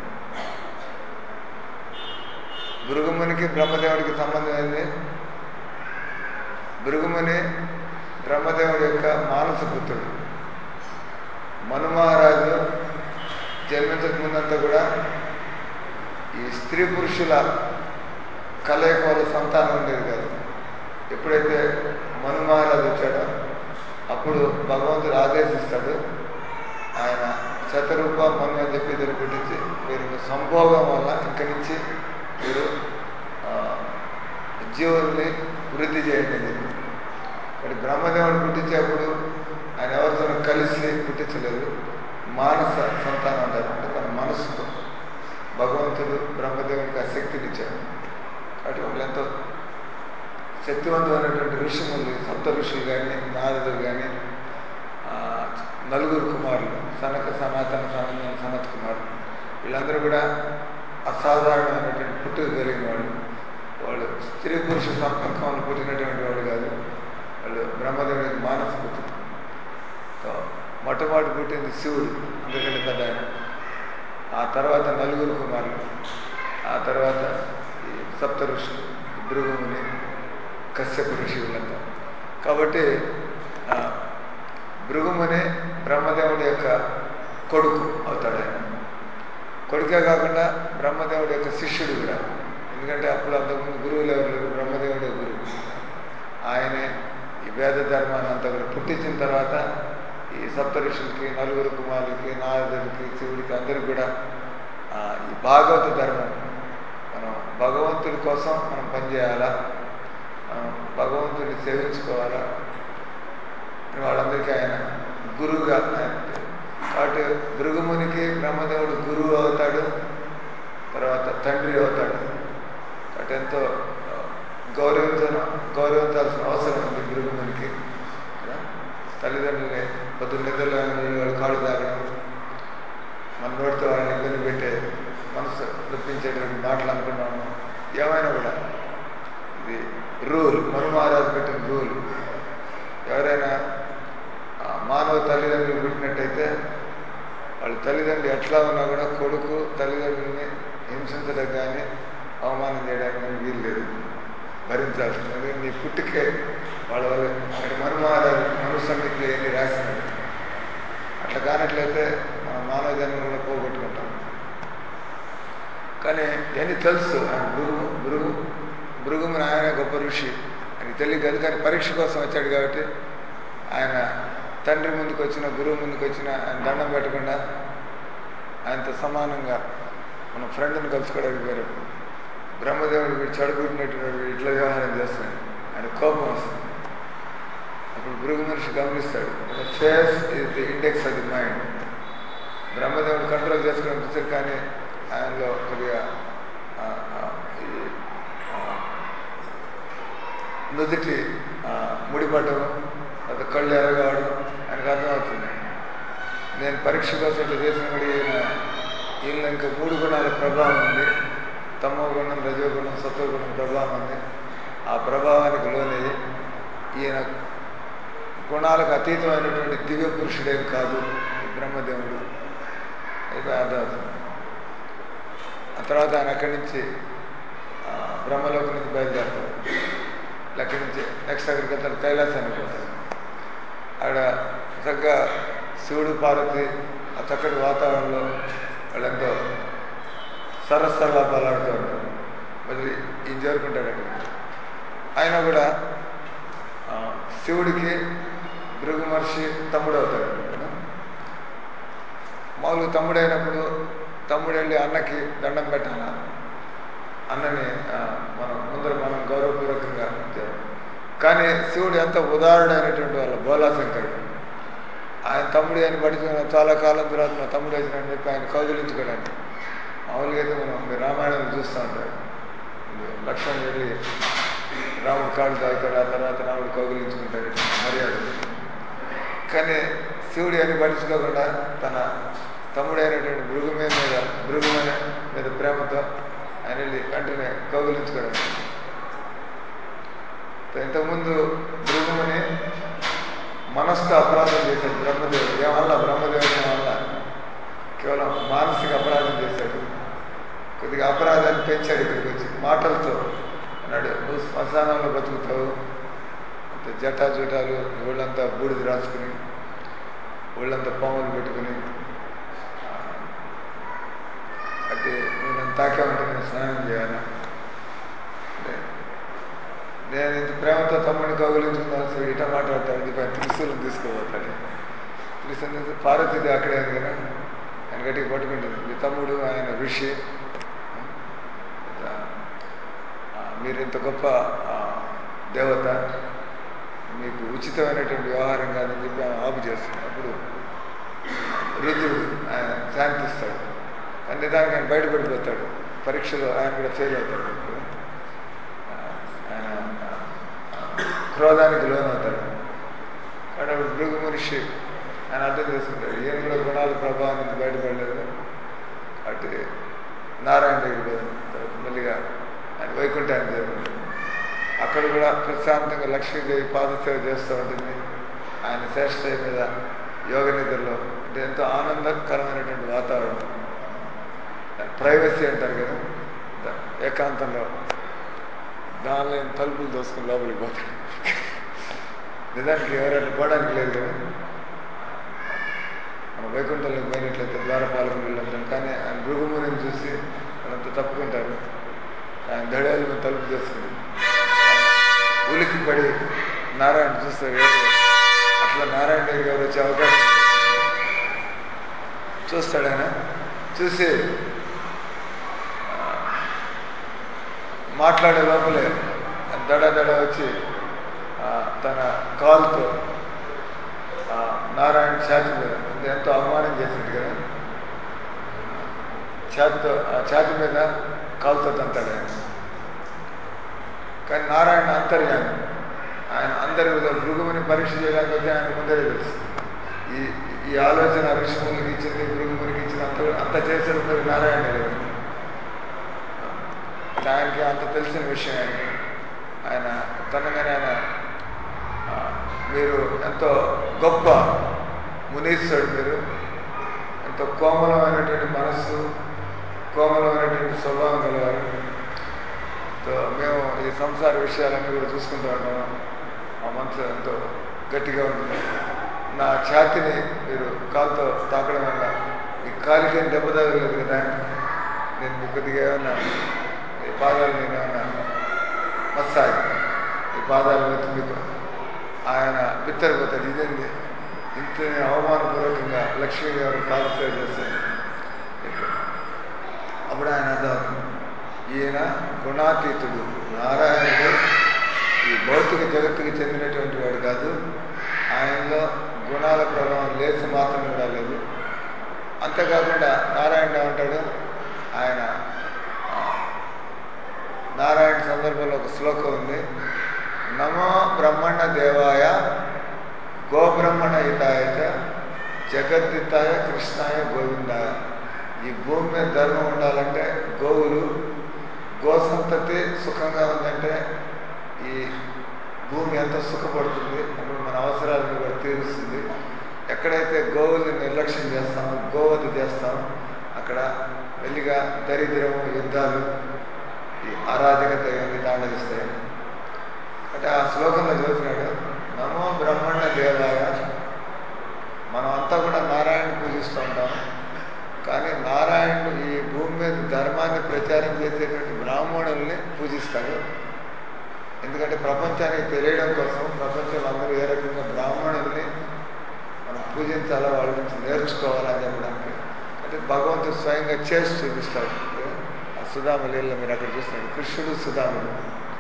భృగుమునికి బ్రహ్మదేవుడికి సంబంధం ఏంది భృగుముని బ్రహ్మదేవుడి యొక్క మానస పుత్రుడు మనుమహారాజు జన్మించక ముందంతా కూడా ఈ స్త్రీ పురుషుల కలయిక వల్ల సంతానం ఉండేది కాదు ఎప్పుడైతే మనుమహారాజు వచ్చాడో అప్పుడు భగవంతుడు ఆదేశిస్తాడు ఆయన శతరూప మను అని చెప్పి ఇద్దరు పుట్టించి మీరు సంభోగం వల్ల ఇంక నుంచి మీరు ఆ, జీవుల్ని వృద్ధి చేయండి అని చెప్పి మరి బ్రహ్మదేవుడు పుట్టించేప్పుడు ఆయన ఎవరితో కలిసి పుట్టించలేదు మానస సంతానం అంటారు అంటే తన మనసుతో భగవంతుడు బ్రహ్మదేవునికి ఆ శక్తిని ఇచ్చాడు కాబట్టి వాళ్ళు ఎంతో శక్తివంతమైనటువంటి ఋషిములు సప్త ఋషులు కానీ నారదులు కానీ నలుగురు కుమారులు సనక సనాతన సనందన సనత్ కుమారులు వీళ్ళందరూ కూడా అసాధారణమైనటువంటి పుట్టుక కలిగిన వాళ్ళు వాళ్ళు స్త్రీ పురుష సంపర్కంలో పుట్టినటువంటి వాళ్ళు కాదు వాళ్ళు బ్రహ్మదేవుడికి మానస పుత్రులు సో మొట్ట మొట్టమొదటి పుట్టింది శివుడు అందుకంటే పెద్ద ఆయన ఆ తర్వాత నలుగురు కుమారులు ఆ తర్వాత ఈ సప్త ఋషులు భృగుముని కశ్యప ఋషి వీళ్ళంతా కాబట్టి ఆ, భృగుముని బ్రహ్మదేవుడి యొక్క కొడుకు అవుతాడు ఆయన కొడుకే కాకుండా బ్రహ్మదేవుడి యొక్క శిష్యుడు కూడా ఎందుకంటే అప్పుడు అంతకుముందు గురువులు ఎవరు లేరు బ్రహ్మదేవుడే గురువు ఆయనే ఈ వేద ధర్మాన్ని అంతా కూడా పుట్టించిన తర్వాత ఈ సప్త ఋషులకి నలుగురు కుమారులకి నారదుడికి శివుడికి అందరికి కూడా ఆ, ఈ భాగవత ధర్మం మనం భగవంతుడి కోసం మనం పనిచేయాలా మనం భగవంతుడిని సేవించుకోవాలా అని వాళ్ళందరికీ ఆయన గురువుగా ఆయన కాబట్టి భృగుమునికి బ్రహ్మదేవుడు గురువు అవుతాడు తర్వాత తండ్రి అవుతాడు కాబట్టి ఎంతో గౌరవించిన గౌరవించాల్సిన అవసరం ఉంది భృగుమునికి కదా? తల్లిదండ్రులని పొద్దున్న నిద్రలో వాళ్ళు కాళ్ళు తాగడం మన నోటితో వాళ్ళని ఇబ్బంది పెట్టే మనసు నొప్పించేటువంటి మాటలు అనుకున్నాము ఏమైనా కూడా ఇది రూల్ మనుమహారాజు పెట్టిన రూల్ ఎవరైనా ఆ, మానవ తల్లిదండ్రులు పుట్టినట్టయితే వాళ్ళ తల్లిదండ్రులు ఎట్లా ఉన్నా కూడా కొడుకు తల్లిదండ్రుల్ని హింసించడం కానీ అవమానం చేయడానికి కానీ వీలు లేదు భరించాల్సింది ఎందుకంటే నీ పుట్టుకే వాళ్ళ వల్ల అంటే మనుమహారాజు మను సంగీతులు ఎన్ని రాసినాడు అట్లా కానట్లయితే మనం మానవ జన్మ కూడా పోగొట్టుకుంటాం కానీ ఇవన్నీ తెలుసు ఆయన భృగు భృగు భృగుముని ఆయన గొప్ప ఋషి అని తెలియదు కాదు కానీ పరీక్ష కోసం వచ్చాడు కాబట్టి ఆయన తండ్రి ముందుకు వచ్చిన గురువు ముందుకు వచ్చిన ఆయన దండం పెట్టకుండా ఆయనతో సమానంగా మన ఫ్రెండ్ని కలుసుకోవడానికి పోయినప్పుడు బ్రహ్మదేవుడు వీడు చెడగొట్టినటువంటి వీడు ఇట్లా వ్యవహారం చేస్తున్నాడు ఆయన కోపం వస్తుంది అప్పుడు భృగు మనిషి గమనిస్తాడు face is the index of the mind బ్రహ్మదేవుడు కంట్రోల్ చేసుకోవడం చూసారు కానీ ఆయనలో కొద్దిగా ఆ, ఆ, ఈ ఆ, నుదుటి ఆ, ముడిపడడం అది కళ్ళు ఎరగవడం ఆయనకు అర్థమవుతుంది నేను పరీక్ష కోసం ఇట్లా చేసిన కూడా ఈయన ఈయన ఇంకా మూడు గుణాల ప్రభావం ఉంది తమో గుణం రజోగుణం సత్వగుణం ప్రభావం ఉంది ఆ ప్రభావానికి లోనయ్యి ఈయన గుణాలకు అతీతమైనటువంటి దివ్య పురుషుడేం కాదు ఈ బ్రహ్మదేవుడు అయిపోయి అర్థమవుతుంది ఆ తర్వాత ఆయన అక్కడి నుంచి ఆ, బ్రహ్మలోకం నుంచి బయలుదేరుతాడు అక్కడి నుంచి నెక్స్ట్ అక్కడికి వెళ్తాడు కైలాసానికి పోతాడు ఆడ చక్కగా శివుడు పార్వతి ఆ చక్కటి వాతావరణంలో వాళ్ళెంతో సరస్సల్లాపాలు ఆడుతూ ఉంటారు మళ్ళీ ఈయన చేరుకుంటాడు అక్కడికి ఆయన కూడా ఆ, శివుడికి భృగు మహర్షి తమ్ముడు అవుతాడు కదా? మామూలుగా తమ్ముడు అయినప్పుడు తమ్ముడు వెళ్ళి అన్నకి దండం పెట్టాల అన్నని ఆ, మనం ముందర మనం గౌరవపూర్వకంగా చేయాలి. కానీ శివుడు ఎంత ఉదాహరణైనటువంటి వాళ్ళ బోలాశంకరుడు ఆయన తమ్ముడు అని పట్టుకున్న చాలా కాలం తర్వాత మా తమ్ముడు వచ్చినని చెప్పి ఆయన కౌగులించుకోవడానికి మామూలుగా అయితే మనం మీరు రామాయణం చూస్తూ ఉంటారు లక్ష్మణ్ వెళ్ళి రాముడు కాళ్ళు తాగుతాడు ఆ తర్వాత రాముడు కౌగులించుకుంటాడు మర్యాద కానీ శివుడు అని పట్టించుకోకుండా తన తమ్ముడైనటువంటి భృగు మీద మీద భృగు మీద మీద ప్రేమతో ఆయన వెళ్ళి వెంటనే కౌగులించుకోవడం ఇంతకుముందు భృగుముని మనస్సు అపరాధం చేశాడు బ్రహ్మదేవుడు ఏమల్లా బ్రహ్మదేవుడు ఏమల్లా కేవలం మానసిక అపరాధం చేశాడు కొద్దిగా అపరాధాన్ని పెంచాడు ఇక్కడికి వచ్చి మాటలతో అన్నాడు నువ్వు శ్మశానంలో బతుకుతావు అంత జటా జటాలు ఒళ్ళంతా బూడిద రాసుకుని ఒళ్ళంతా పాములు పెట్టుకుని ఆ, అంటే నువ్వు నన్ను తాకామంటే నేను స్నానం చేయాలా అంటే నేను ఇంత ప్రేమతో తమ్ముడిని కౌగులించుకున్నాను సో ఇట మాట్లాడతాడు ఇది పైన త్రిశూలం తీసుకుపోతాడు త్రిశూలం పార్వతీది అక్కడే ఉంది కదా ఆయన గట్టిగా పట్టుకుంటుంది మీ తమ్ముడు ఆయన ఋషి ఇట్లా, ఆ, మీరు ఇంత గొప్ప ఆ, దేవత మీకు ఉచితమైనటువంటి వ్యవహారం కాదని చెప్పి ఆమె ఆపు చేస్తుంది అప్పుడు రుద్రుడు ఆయన శాంతిస్తాడు కానీ దానికి ఆయన బయటపడిపోతాడు పరీక్షలో ఆయన కూడా ఫెయిల్ అవుతాడు ఆ, ఆయన ఆ, క్రోధానికి లోనవుతాడు కాబట్టి అప్పుడు భృగు మనిషి ఆయన అర్థం చేసుకుంటాడు ఈయన కూడా గుణాల ప్రభావం నుంచి బయటపడలేదు అటు నారాయణ దగ్గరికి పోయాడు తర్వాత మళ్ళీగా ఆయన వైకుంఠానికి చేరుకుంటాడు అక్కడ కూడా ప్రశాంతంగా లక్ష్మీదేవి పాదసేవ చేస్తూ ఉంటుంది ఆయన శ్రేష్ఠ మీద యోగ నిద్రలో అంటే ఎంతో ఆనందకరమైనటువంటి వాతావరణం ప్రైవసీ అంటారు కదా ద- ఏకాంతంలో దానిలో ఏం తలుపులు దోసుకుని లోపలికి పోతాడు నిజానికి ఎవరైనా పోవడానికి లేదు కదా మన వైకుంఠంలోకి పోయినట్లయితే ద్వారపాలకు వెళ్ళంటాం కానీ ఆయన భృగుముని చూసి వాళ్ళంతా తప్పుకుంటారు ఆయన దడేలు మీద తలుపు చేసుకుంది ఉలికి పడి నారాయణ చూస్తారు ఎవరు అట్లా నారాయణ దగ్గరికి ఎవరు వచ్చే అవకాశం లేదు. చూస్తాడు ఆయన చూసి ఆ, మాట్లాడే లోపలే దడ దడ వచ్చి ఆ, తన కాలుతో ఆ, నారాయణ ఛాతి మీద ఇది ఎంతో అవమానం చేసినట్టు కదా ఛాతితో ఆ ఛాతి మీద కాలుతో తంతాడు ఆయన కానీ నారాయణ అంతర్యామి ఆయన అందరి భృగుముని పరీక్ష చేయడానికి వచ్చి ఆయన ముందరే తెలుసు ఈ ఈ ఆలోచన ఋషిమునికి ఇచ్చింది భృగుమునికి ఇచ్చింది అంత అంత చేసేది మరి నారాయణ లేదు ఆయనకి అంత తెలిసిన విషయం ఆయనకి ఆయన తనగానే ఆయన ఆ, మీరు ఎంతో గొప్ప మునీశ్వరుడు మీరు ఎంతో కోమలమైనటువంటి మనస్సు కోమలమైనటువంటి స్వభావం గలవారు తో మేము ఈ సంసార విషయాలన్నీ కూడా చూసుకుంటూ ఉంటాము మా మనసు ఎంతో గట్టిగా ఉంటుంది నా ఛాతిని మీరు కాలుతో తాకడం వల్ల ఈ కాలికి ఏం దెబ్బ తగలేదు కదా నేను మీ కొద్దిగా ఏమన్నా ఈ పాదాలు నేను ఏమన్నా మసాజ్ ఈ పాదాలు వచ్చి మీకు ఆయన బిత్తరపోతాడు ఇదేంది ఇంత అవమానపూర్వకంగా లక్ష్మీ గారు పాదసేవ చేస్తాడు అప్పుడు ఆయన అర్థమవుతుంది ఈయన గుణాతీతుడు నారాయణుడు ఈ భౌతిక జగత్తుకి చెందినటువంటి వాడు కాదు ఆయనలో గుణాల ప్రభావం లేచి మాత్రం కూడా లేదు అంతేకాకుండా నారాయణ ఏమంటాడు ఆయన ఆ, నారాయణ సందర్భంలో ఒక శ్లోకం ఉంది నమో బ్రహ్మణ దేవాయ గోబ్రహ్మణ హితాయ చ, జగద్దితాయ కృష్ణాయ గోవిందాయ ఈ భూమి మీద ధర్మం ఉండాలంటే గోవులు గోసంతతి సుఖంగా ఉందంటే ఈ భూమి ఎంత సుఖపడుతుంది అప్పుడు మన అవసరాలను కూడా తీరుస్తుంది ఎక్కడైతే గోవుల్ని నిర్లక్ష్యం చేస్తామో గోవధ చేస్తామో అక్కడ మెల్లిగా దరిద్రము యుద్ధాలు ఈ అరాజకత ఇవన్నీ తాండవిస్తాయి అంటే ఆ శ్లోకంలో చదువుతున్నాడు నమో బ్రహ్మణ దేవాయ మనం అంతా కూడా నారాయణ పూజిస్తూ ఉంటాం కానీ నారాయణుడు ఈ భూమి మీద ధర్మాన్ని ప్రచారం చేసేటువంటి బ్రాహ్మణుల్ని పూజిస్తాడు ఎందుకంటే ప్రపంచానికి తెలియడం కోసం ప్రపంచంలో అందరూ ఏ రకంగా బ్రాహ్మణుల్ని మనం పూజించాలో వాళ్ళ నుంచి నేర్చుకోవాలని చెప్పడానికి అంటే భగవంతుడు స్వయంగా చేసి చూపిస్తాడు ఆ సుధామ లీలలో మీరు అక్కడ చూస్తున్నాడు కృష్ణుడు సుధాముడు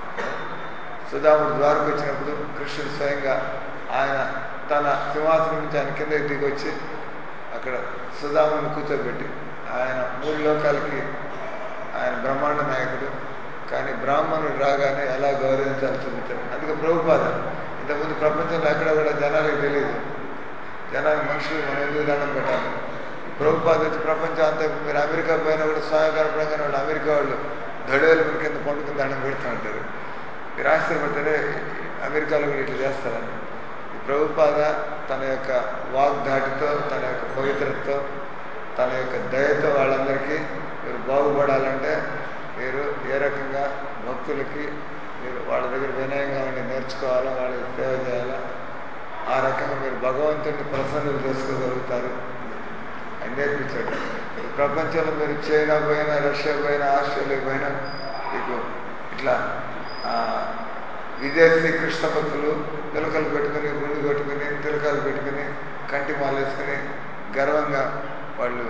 సుధాముడు ద్వారకు వచ్చినప్పుడు కృష్ణుడు స్వయంగా ఆయన తన సింహాసనం నుంచి ఆయన కిందకి దిగి వచ్చి అక్కడ సుధాముని కూర్చోబెట్టి ఆయన మూడు లోకాలకి ఆయన బ్రహ్మాండ నాయకుడు కానీ బ్రాహ్మణుడు రాగానే ఎలా గౌరవించాలి చూపించారు అందుకే ప్రభుపాద ఇంతకుముందు ప్రపంచంలో ఎక్కడ కూడా జనాలకు తెలియదు జనానికి మనుషులు మనం ఎందుకు దండం పెట్టాలి ప్రభుపాద వచ్చి ప్రపంచం అంతా ఇప్పుడు మీరు అమెరికా పోయినా కూడా స్వయంకరపడంగా వాళ్ళు అమెరికా వాళ్ళు దడేలు మన కింద పండుకుని దండం పెడుతూ ఉంటారు మీరు ఆశ్చర్యపడితేనే అమెరికాలో కూడా ఇట్లా చేస్తారని ఈ ప్రభుపాద తన యొక్క వాగ్ధాటితో తన యొక్క పవిత్రతతో తన యొక్క దయతో వాళ్ళందరికీ మీరు బాగుపడాలంటే మీరు ఏ రకంగా భక్తులకి మీరు వాళ్ళ దగ్గర వినయంగా ఉండి నేర్చుకోవాలా వాళ్ళకి సేవ చేయాలా ఆ రకంగా మీరు భగవంతుడిని ప్రసన్నులు చేసుకోగలుగుతారు అని నేర్పించాడు ఈ ప్రపంచంలో మీరు చైనా పోయినా రష్యా పోయినా ఆస్ట్రేలియా పోయినా మీకు ఇట్లా ఆ, విదేశీ కృష్ణ భక్తులు పిలకలు పెట్టుకుని గుండు కొట్టుకుని తిలకాలు పెట్టుకుని కంటి మాలు వేసుకుని గర్వంగా వాళ్ళు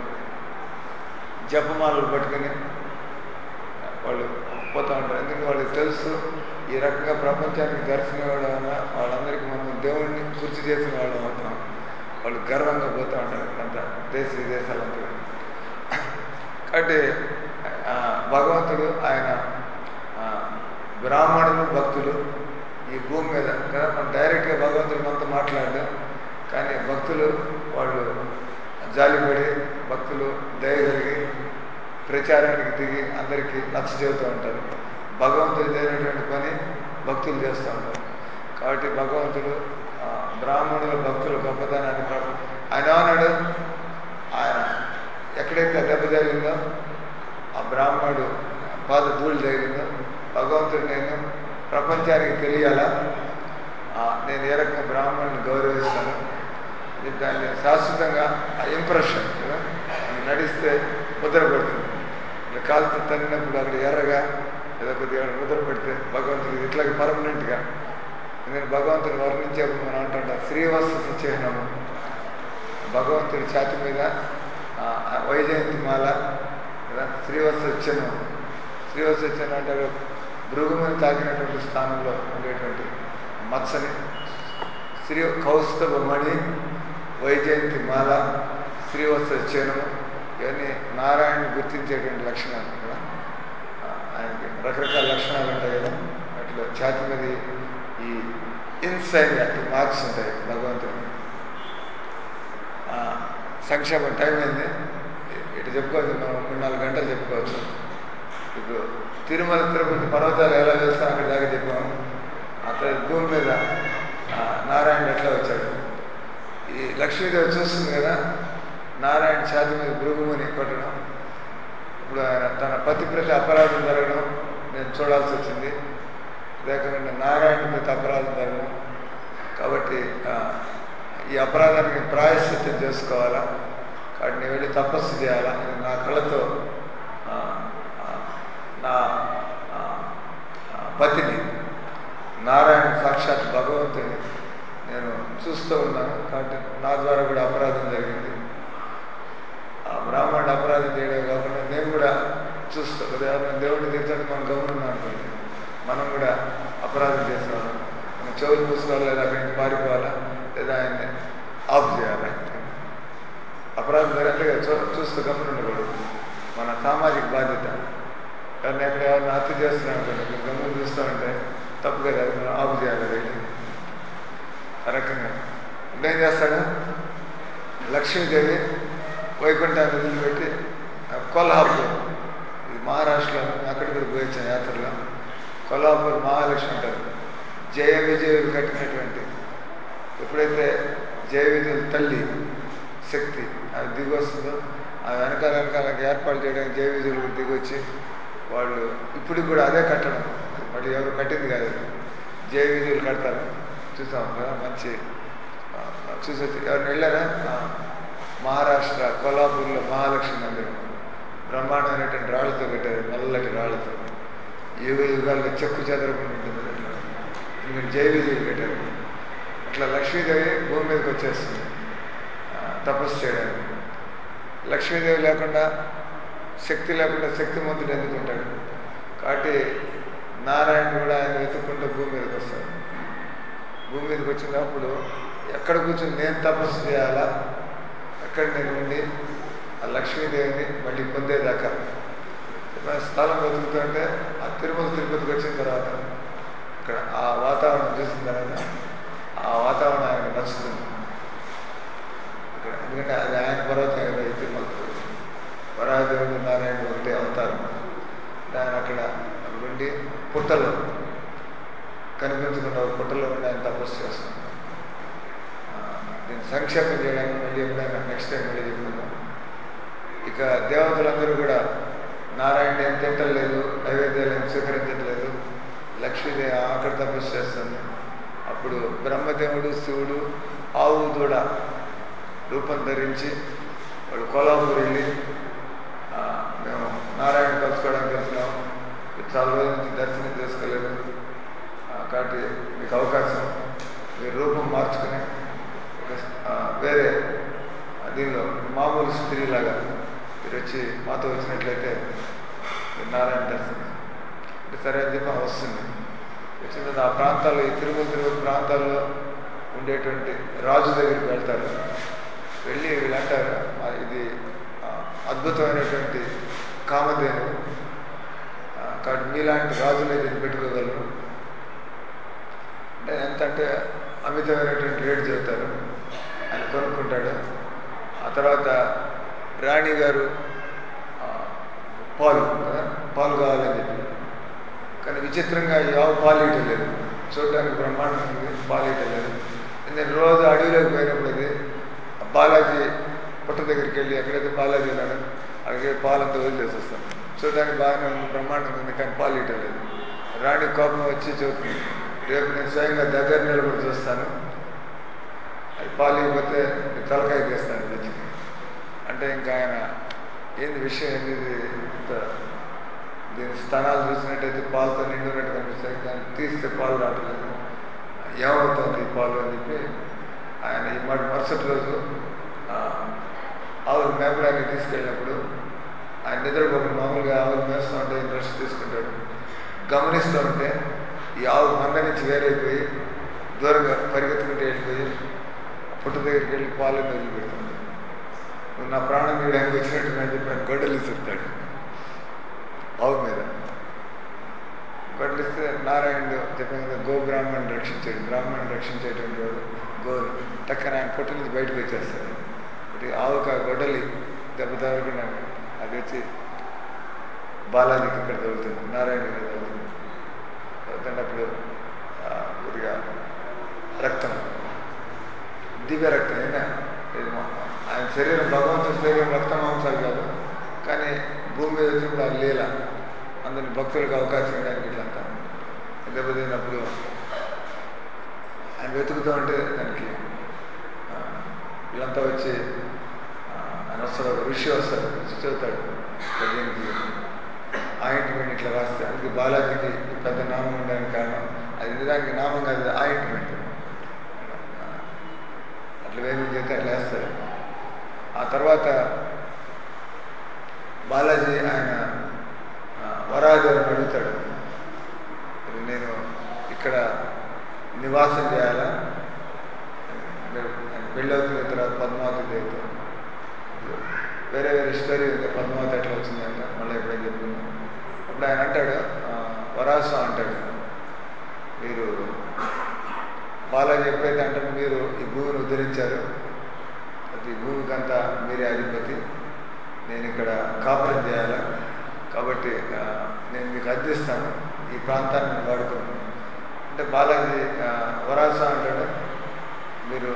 జపమాలలు పట్టుకుని వాళ్ళు పోతూ ఉంటారు ఎందుకంటే వాళ్ళకి తెలుసు ఈ రకంగా ప్రపంచానికి దర్శనం ఇవ్వడం వల్ల వాళ్ళందరికీ మనం దేవుణ్ణి గుర్తు చేసిన వాళ్ళం అవుతాం వాళ్ళు గర్వంగా పోతూ ఉంటారు అంతా దేశ విదేశాలంతా కూడా. కాబట్టి ఆ, భగవంతుడు ఆయన ఆ, బ్రాహ్మణులు భక్తులు ఈ భూమి మీద కదా మనం డైరెక్ట్గా భగవంతుడు మనతో మాట్లాడడం కానీ భక్తులు వాళ్ళు జాలిపడి భక్తులు దయగలిగి ప్రచారానికి దిగి అందరికీ నచ్చ చెబుతూ ఉంటారు భగవంతుడు చేయనటువంటి పని భక్తులు చేస్తూ ఉంటారు కాబట్టి భగవంతుడు ఆ, బ్రాహ్మణుల భక్తుల గొప్పతనాన్ని ప్ర- ఆయన ఏమన్నాడు ఆయన ఎక్కడైతే ఆ దెబ్బ తగిలిందో ఆ బ్రాహ్మణుడు పాద ధూళి తగిలిందో భగవంతుడు నేను ప్రపంచానికి తెలియాలా ఆ, నేను ఏ రకంగా బ్రాహ్మణుని గౌరవిస్తాను ఇది దాన్ని శాశ్వతంగా ఆ ఇంప్రెషన్ కదా మనం నడిస్తే ముద్ర పడుతుంది ఇలా కాలుతో తన్నినప్పుడు అక్కడ ఎర్రగా ఏదో కొద్దిగా ముద్ర పెడితే భగవంతుడికి ఇట్లాగే పర్మనెంట్గా నేను భగవంతుని వర్ణించేప్పుడు మనం అంటుంటాం శ్రీవత్స చిహ్నము భగవంతుడి ఛాతి మీద ఆ, ఆ వైజయంతి మాల కదా శ్రీవత్స చిహ్నం శ్రీవత్స చిహ్నం అంటే భృగుమని తాకినటువంటి స్థానంలో ఉండేటువంటి మత్సని శ్రీ కౌస్తభ మణి వైజయంతి మాల శ్రీవత్స చిహ్నము ఇవన్నీ నారాయణ గుర్తించేటువంటి లక్షణాలు కదా ఆ, ఆయనకి రకరకాల లక్షణాలు ఉంటాయి కదా అట్లా ఛాతి మీద ఈ ఇన్సైడ్ ఈ మార్క్స్ ఉంటాయి భగవంతుడికి ఆ, సంక్షేమం టైం అయింది ఇటు చెప్పుకోవచ్చు మనం మూడు నాలుగు గంటలు చెప్పుకోవచ్చు ఇప్పుడు తిరుమల తిరుపతి పర్వతాలు ఎలా వేస్తాం అక్కడ దాకా చెప్పాము అక్కడ భూమి మీద ఆ, నారాయణ ఎట్లా వచ్చాడు ఈ లక్ష్మీదేవి చూస్తుంది కదా నారాయణ ఛాతి మీద భృగుముని కొట్టడం ఇప్పుడు ఆయన తన పతి ప్రతి అపరాధం జరగడం నేను చూడాల్సి వచ్చింది లేకుండా నారాయణ ప్రతి అపరాధం జరగడం కాబట్టి ఆ, ఈ అపరాధానికి ప్రాయశ్చిత్తం చేసుకోవాలా కాబట్టి నేను వెళ్ళి తపస్సు చేయాలా ఇది నా కళ్ళతో ఆ, ఆ, నా ఆ, ఆ, పతిని నారాయణ సాక్షాత్ భగవంతుని నేను చూస్తూ ఉన్నాను కాబట్టి నా ద్వారా కూడా అపరాధం జరిగింది ఆ బ్రాహ్మణుడు అపరాధం చేయడం కాకుండా నేను కూడా చూస్తూ ఉదాహరణ దేవుడిని తీర్చండి మనం గమనం అనుకోండి మనం కూడా అపరాధం చేసేవాళ్ళం మనం చెవులు మూసుకోవాలి లేదా అక్కడి నుంచి పారిపోవాలా లేదా ఆయన్ని ఆఫ్ చేయాలా అపరాధం జరిగితే చూ చూస్తూ గమనం ఉండకూడదు మన సామాజిక బాధ్యత కానీ ఎక్కడ ఎవరిని హత్య చేస్తున్నాం అనుకోండి మీరు గమనం చూస్తూ ఉంటే తప్పు కదా అది మనం ఆఫ్ చేయాలి అది ఆ రకంగా ఇప్పుడు ఏం చేస్తాడు లక్ష్మీదేవి వైకుంఠాన్ని వదిలిపెట్టి ఆ కొల్హాపూర్ ఇది మహారాష్ట్రలో అక్కడికి కూడా పోయించాను యాత్రలో కొల్హాపూర్ మహాలక్ష్మి అంటారు జయ విజయులు కట్టినటువంటి ఎప్పుడైతే జయ విజయుల తల్లి శక్తి అది దిగొస్తుందో ఆ వెనకాల వెనకాలకి ఏర్పాటు చేయడానికి జయ విజయులు కూడా దిగొచ్చి వాళ్ళు ఇప్పటికి కూడా అదే కట్టడం మళ్ళీ ఎవరు కట్టింది కాదు అది. జయ విజయులు కడతారు చూసాం కదా మంచి ఆ, చూసి వచ్చి ఎవరిని వెళ్ళారా ఆ, మహారాష్ట్ర కొల్లాపూర్లో మహాలక్ష్మి మందిరం బ్రహ్మాండమైనటువంటి రాళ్ళతో కట్టారు నల్లటి రాళ్ళతో యుగ యుగాల్లో చెక్కు చెదరకుండా ఉంటుంది అట్లా ఇంకా జయ విజయులు కట్టారు అట్లా లక్ష్మీదేవి భూమి మీదకి వచ్చేస్తుంది ఆ, తపస్సు చేయడానికి లక్ష్మీదేవి లేకుండా శక్తి లేకుండా శక్తిమంతుడు ఎందుకుంటాడు కాబట్టి నారాయణ కూడా ఆయన వెతుక్కుంటూ భూమి మీదకి వస్తాడు భూమి మీదకి వచ్చినప్పుడు ఎక్కడ కూర్చొని నేను తపస్సు చేయాలా ఎక్కడ నేను ఉండి ఆ లక్ష్మీదేవిని మళ్ళీ పొందేదాకా ఏమైనా స్థలం వెతుకుతుంటే ఆ తిరుమల తిరుపతికి వచ్చిన తర్వాత ఇక్కడ ఆ వాతావరణం చూసిన తర్వాత ఆ వాతావరణం ఆయనకు నచ్చుతుంది ఇక్కడ ఎందుకంటే అది ఆయన పర్వతం కదా ఈ తిరుమల తిరుపతి వరాహదేవుడు నారాయణ ఒకటే అవతారం ఆయన అక్కడ అక్కడ ఉండి పుట్టలో కనిపించకుండా ఒక పుట్టలో ఉండి ఆయన తపస్సు చేస్తున్నాడు ఆ, దీన్ని సంక్షేపం చేయడానికి మళ్ళీ ఎప్పుడైనా నెక్స్ట్ టైం మళ్ళీ చెప్పుకుందాం ఇక దేవతలందరూ కూడా నారాయణ ఏం తింటలేదు నైవేద్యాలు ఏం స్వీకరించట్లేదు లక్ష్మీదేవి అక్కడ తపస్సు చేస్తుంది అప్పుడు బ్రహ్మదేవుడు శివుడు ఆవు దూడ రూపం ధరించి వాళ్ళు కోలాపూర్ వెళ్ళి ఆ, మేము నారాయణ కలుసుకోవడానికి వెళ్తున్నాం మీరు చాలా రోజుల నుంచి దర్శనం చేసుకోలేదు ఆ, కాబట్టి మీకు అవకాశం మీరు రూపం మార్చుకుని ఒక ఆ, వేరే ఆ, దీనిలో మామూలు స్త్రీలాగా మీరు వచ్చి మాతో వచ్చినట్లయితే మీరు నారాయణ దర్శనం అంటే సరే అని చెప్పి ఆమె వస్తుంది వచ్చిన తర్వాత ఆ ప్రాంతాల్లో ఈ తిరుమల తిరుపతి ప్రాంతాల్లో ఉండేటువంటి రాజు దగ్గరికి వెళ్తారు వెళ్ళి వీళ్ళు అంటారు "ఆ, ఇది ఆ, అద్భుతమైనటువంటి కామధేను ఆ, కాబట్టి మీలాంటి రాజులే దీన్ని పెట్టుకోగలరు అంటే ఎంత అంటే అమితమైనటువంటి రేటు చెబుతారు ఆయన కొనుక్కుంటాడు ఆ తర్వాత రాణి గారు ఆ, పాలు కదా పాలు కావాలని చెప్పి కానీ విచిత్రంగా ఈ ఆవు పాలు ఇవ్వటం లేదు చూడడానికి బ్రహ్మాండం ఉంది పాలు ఇవ్వటం లేదు నేను రోజు అడవిలోకి పోయినప్పుడు అది ఆ బాలాజీ పుట్ట దగ్గరికి వెళ్ళి ఎక్కడైతే బాలాజీ ఉన్నాడో అక్కడికి పాలంతా వదిలేసి వస్తాను చూడడానికి బాగానే ఉంది బ్రహ్మాండంగా ఉంది కానీ పాలు ఇయటం లేదు రాణి కోపం వచ్చి చెబుతుంది రేపు నేను స్వయంగా దగ్గర నిలబడి చూస్తాను అది పాలు ఇవ్వకపోతే నీ తలకాయ తీస్తాను తెచ్చి అంటే ఇంకా ఆయన ఏంది విషయం ఏంది ఇది ఇంత దీని స్థానాలు చూసినట్టయితే పాలతో నిండున్నట్టు కనిపిస్తాయి కానీ తీస్తే పాలు రావట్లేదు ఏమవుతుంది ఈ పాలు అని చెప్పి ఆయన ఈ మాట మరుసటి రోజు ఆ, ఆవులు మేపడానికి తీసుకెళ్ళినప్పుడు ఆయన నిద్రపోకుండా మామూలుగా ఆవులు మేస్తూ ఉంటే రెస్ట్ తీసుకుంటాడు గమనిస్తూ ఉంటే ఈ ఆవు మంద నుంచి వేరైపోయి దూరంగా పరిగెత్తుకుంటూ వెళ్ళిపోయి పుట్ట దగ్గరికి వెళ్ళి పాలను వదిలిపెడుతుంది నువ్వు నా ప్రాణం తీయడానికి వచ్చినట్టు నేను చెప్పాను గొడ్డలు ఇస్తాడు ఆవు మీద గొడ్డలిస్తే నారాయణుడు చెప్పాను కదా గో బ్రాహ్మణ్ రక్షించాడు బ్రాహ్మణ్ రక్షించేటువంటి వాడు గోరు టక్కన ఆయన పుట్ట నుంచి బయటకు వచ్చేస్తాడు ఒకటి ఆవుకు ఆ గొడ్డలి దెబ్బ తగలకుండా అది వచ్చి బాలాజీకి ఇక్కడ తగులుతుంది నారాయణ ఇక్కడ తగులుతుంది తగులుతున్నప్పుడు ఆ, కొద్దిగా రక్తం దివ్య రక్తం అయినా ఇది మా- ఆయన శరీరం భగవంతుడి శరీరం రక్త మాంసాలు కాదు కానీ భూమి మీద వచ్చినప్పుడు ఆ లీల అందరిని భక్తులకు అవకాశం ఇవ్వడానికి ఇట్లంతా దెబ్బతిన్నప్పుడు ఆయన వెతుకుతూ ఉంటే దానికి ఆ, వీళ్ళంతా వచ్చి ఆ, ఆయన వస్తాడు ఒక ఋషి వస్తాడు ఋషి చెబుతాడు ఇట్లా దీనికి ఆయింట్మెంట్ ఇట్లా రాస్తే అందుకే బాలాజీకి ఈ పెద్ద నామం ఉండడానికి కారణం అది నిజానికి నామం కాదు ఆయింట్మెంట్ అట్లా వేరే చేస్తే అట్లా వేస్తారు ఆ తర్వాత బాలాజీ ఆయన ఆ, వరాహదేవుని అడుగుతాడు "మరి నేను ఇక్కడ నివాసం చేయాలా మీరు- ఆయన పెళ్ళి అవుతున్న తర్వాత పద్మావతి దేవితో వేరే వేరే స్టోరీ ఉంది పద్మావతి ఎట్లా వచ్చిందంట మళ్ళీ ఎప్పుడైనా చెప్పుకుందాం అప్పుడు ఆయన అంటాడు ఆ, వరాసు అంటాడు మీరు బాలాజీ ఎప్పుడైతే అంటాడు మీరు ఈ భూమిని ఉద్ధరించారు ప్రతి భూమికంతా మీరే అధిపతి నేను ఇక్కడ కాపురం చేయాలా కాబట్టి ఆ, నేను మీకు అందిస్తాను ఈ ప్రాంతాన్ని నేను వాడుకోను అంటే బాలాజీ ఆ, వరాస అంటాడు మీరు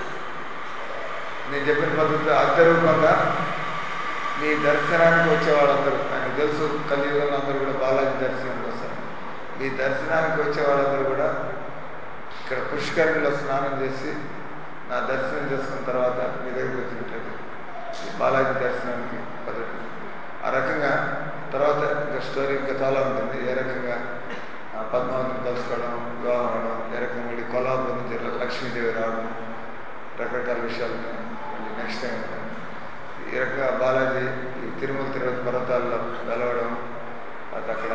నేను చెప్పిన పద్ధతిలో అర్థరూపంగా మీ దర్శనానికి వచ్చే వాళ్ళందరూ ఆయనకు తెలుసు కలియుగంలో అందరూ కూడా బాలాజీ దర్శనానికి వస్తారు మీ దర్శనానికి వచ్చే వాళ్ళందరూ కూడా ఇక్కడ పుష్కరిణిలో స్నానం చేసి నా దర్శనం చేసుకున్న తర్వాత మీ దగ్గరికి వచ్చినట్లయితే ఈ బాలాజీ దర్శనానికి పద్ధతి ఆ రకంగా తర్వాత ఇంకా స్టోరీ ఇంకా చాలా ఉంటుంది ఏ రకంగా ఆ పద్మావతిని కలుసుకోవడం వివాహం అవడం ఏ రకంగా మళ్ళీ కొల్లాపూర్ నుంచి లక్ష్మీదేవి రావడం రకరకాల విషయాలు ఉన్నాయి. మళ్ళీ నెక్స్ట్ టైం ఉంటాయి. ఈ రకంగా బాలాజీ ఈ తిరుమల తిరుపతి పర్వతాల్లో వెలవడం తర్వాత అక్కడ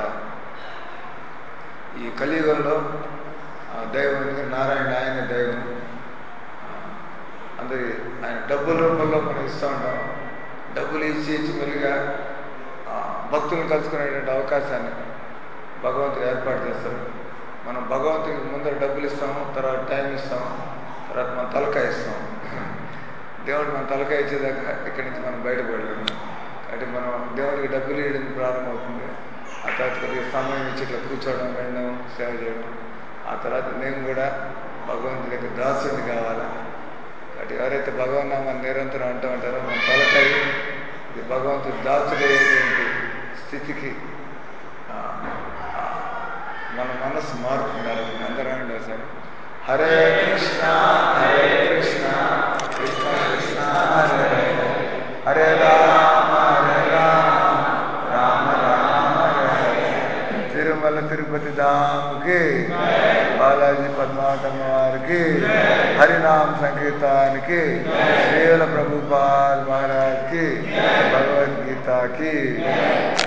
ఈ కలియుగంలో ఆ, దైవం ఎందుకంటే నారాయణ ఆయన దైవం ఆ, అందరి ఆయన డబ్బుల రూపంలో మనం ఇస్తూ ఉంటాం డబ్బులు ఇచ్చి ఇచ్చి మెల్లిగా ఆ, భక్తులను కలుసుకునేటువంటి అవకాశాన్ని భగవంతుడు ఏర్పాటు చేస్తారు మనం భగవంతుడికి ముందర డబ్బులు ఇస్తాము తర్వాత టైం ఇస్తాము తర్వాత మన తలకాయ ఇస్తాం దేవుడు మన తలకాయ ఇచ్చేదాకా ఇక్కడి నుంచి మనం బయటపడలేము కాబట్టి మనం దేవుడికి డబ్బులు ఇవ్వడం ప్రారంభమవుతుంది ఆ తర్వాత కొద్దిగా సమయం ఇచ్చి ఇట్లా కూర్చోవడం వినడం సేవ చేయడం ఆ తర్వాత నేను కూడా భగవంతుడి దగ్గర దాసుని కావాలా కాబట్టి ఎవరైతే భగవన్ నామాన్ని నిరంతరం అంటూ ఉంటారో మన తలకాయ ఇది భగవంతుడు దాచుడయ్యేటువంటి స్థితికి ఆ, ఆ, మన మనసు మారుతున్నారు అందరం అండి ఒకసారి హరే కృష్ణ హరే కృష్ణ కృష్ణ కృష్ణ హరే హరే. హరే రామ హరే రామ రామ రామ హరే హరే తిరుమల తిరుపతి ధామ్కి బాలాజీ పద్మావతమ్మ వారికి హరినామ సంకీర్తానికి శ్రీల ప్రభుపాల్ మహారాజ్కి భగవద్గీతకి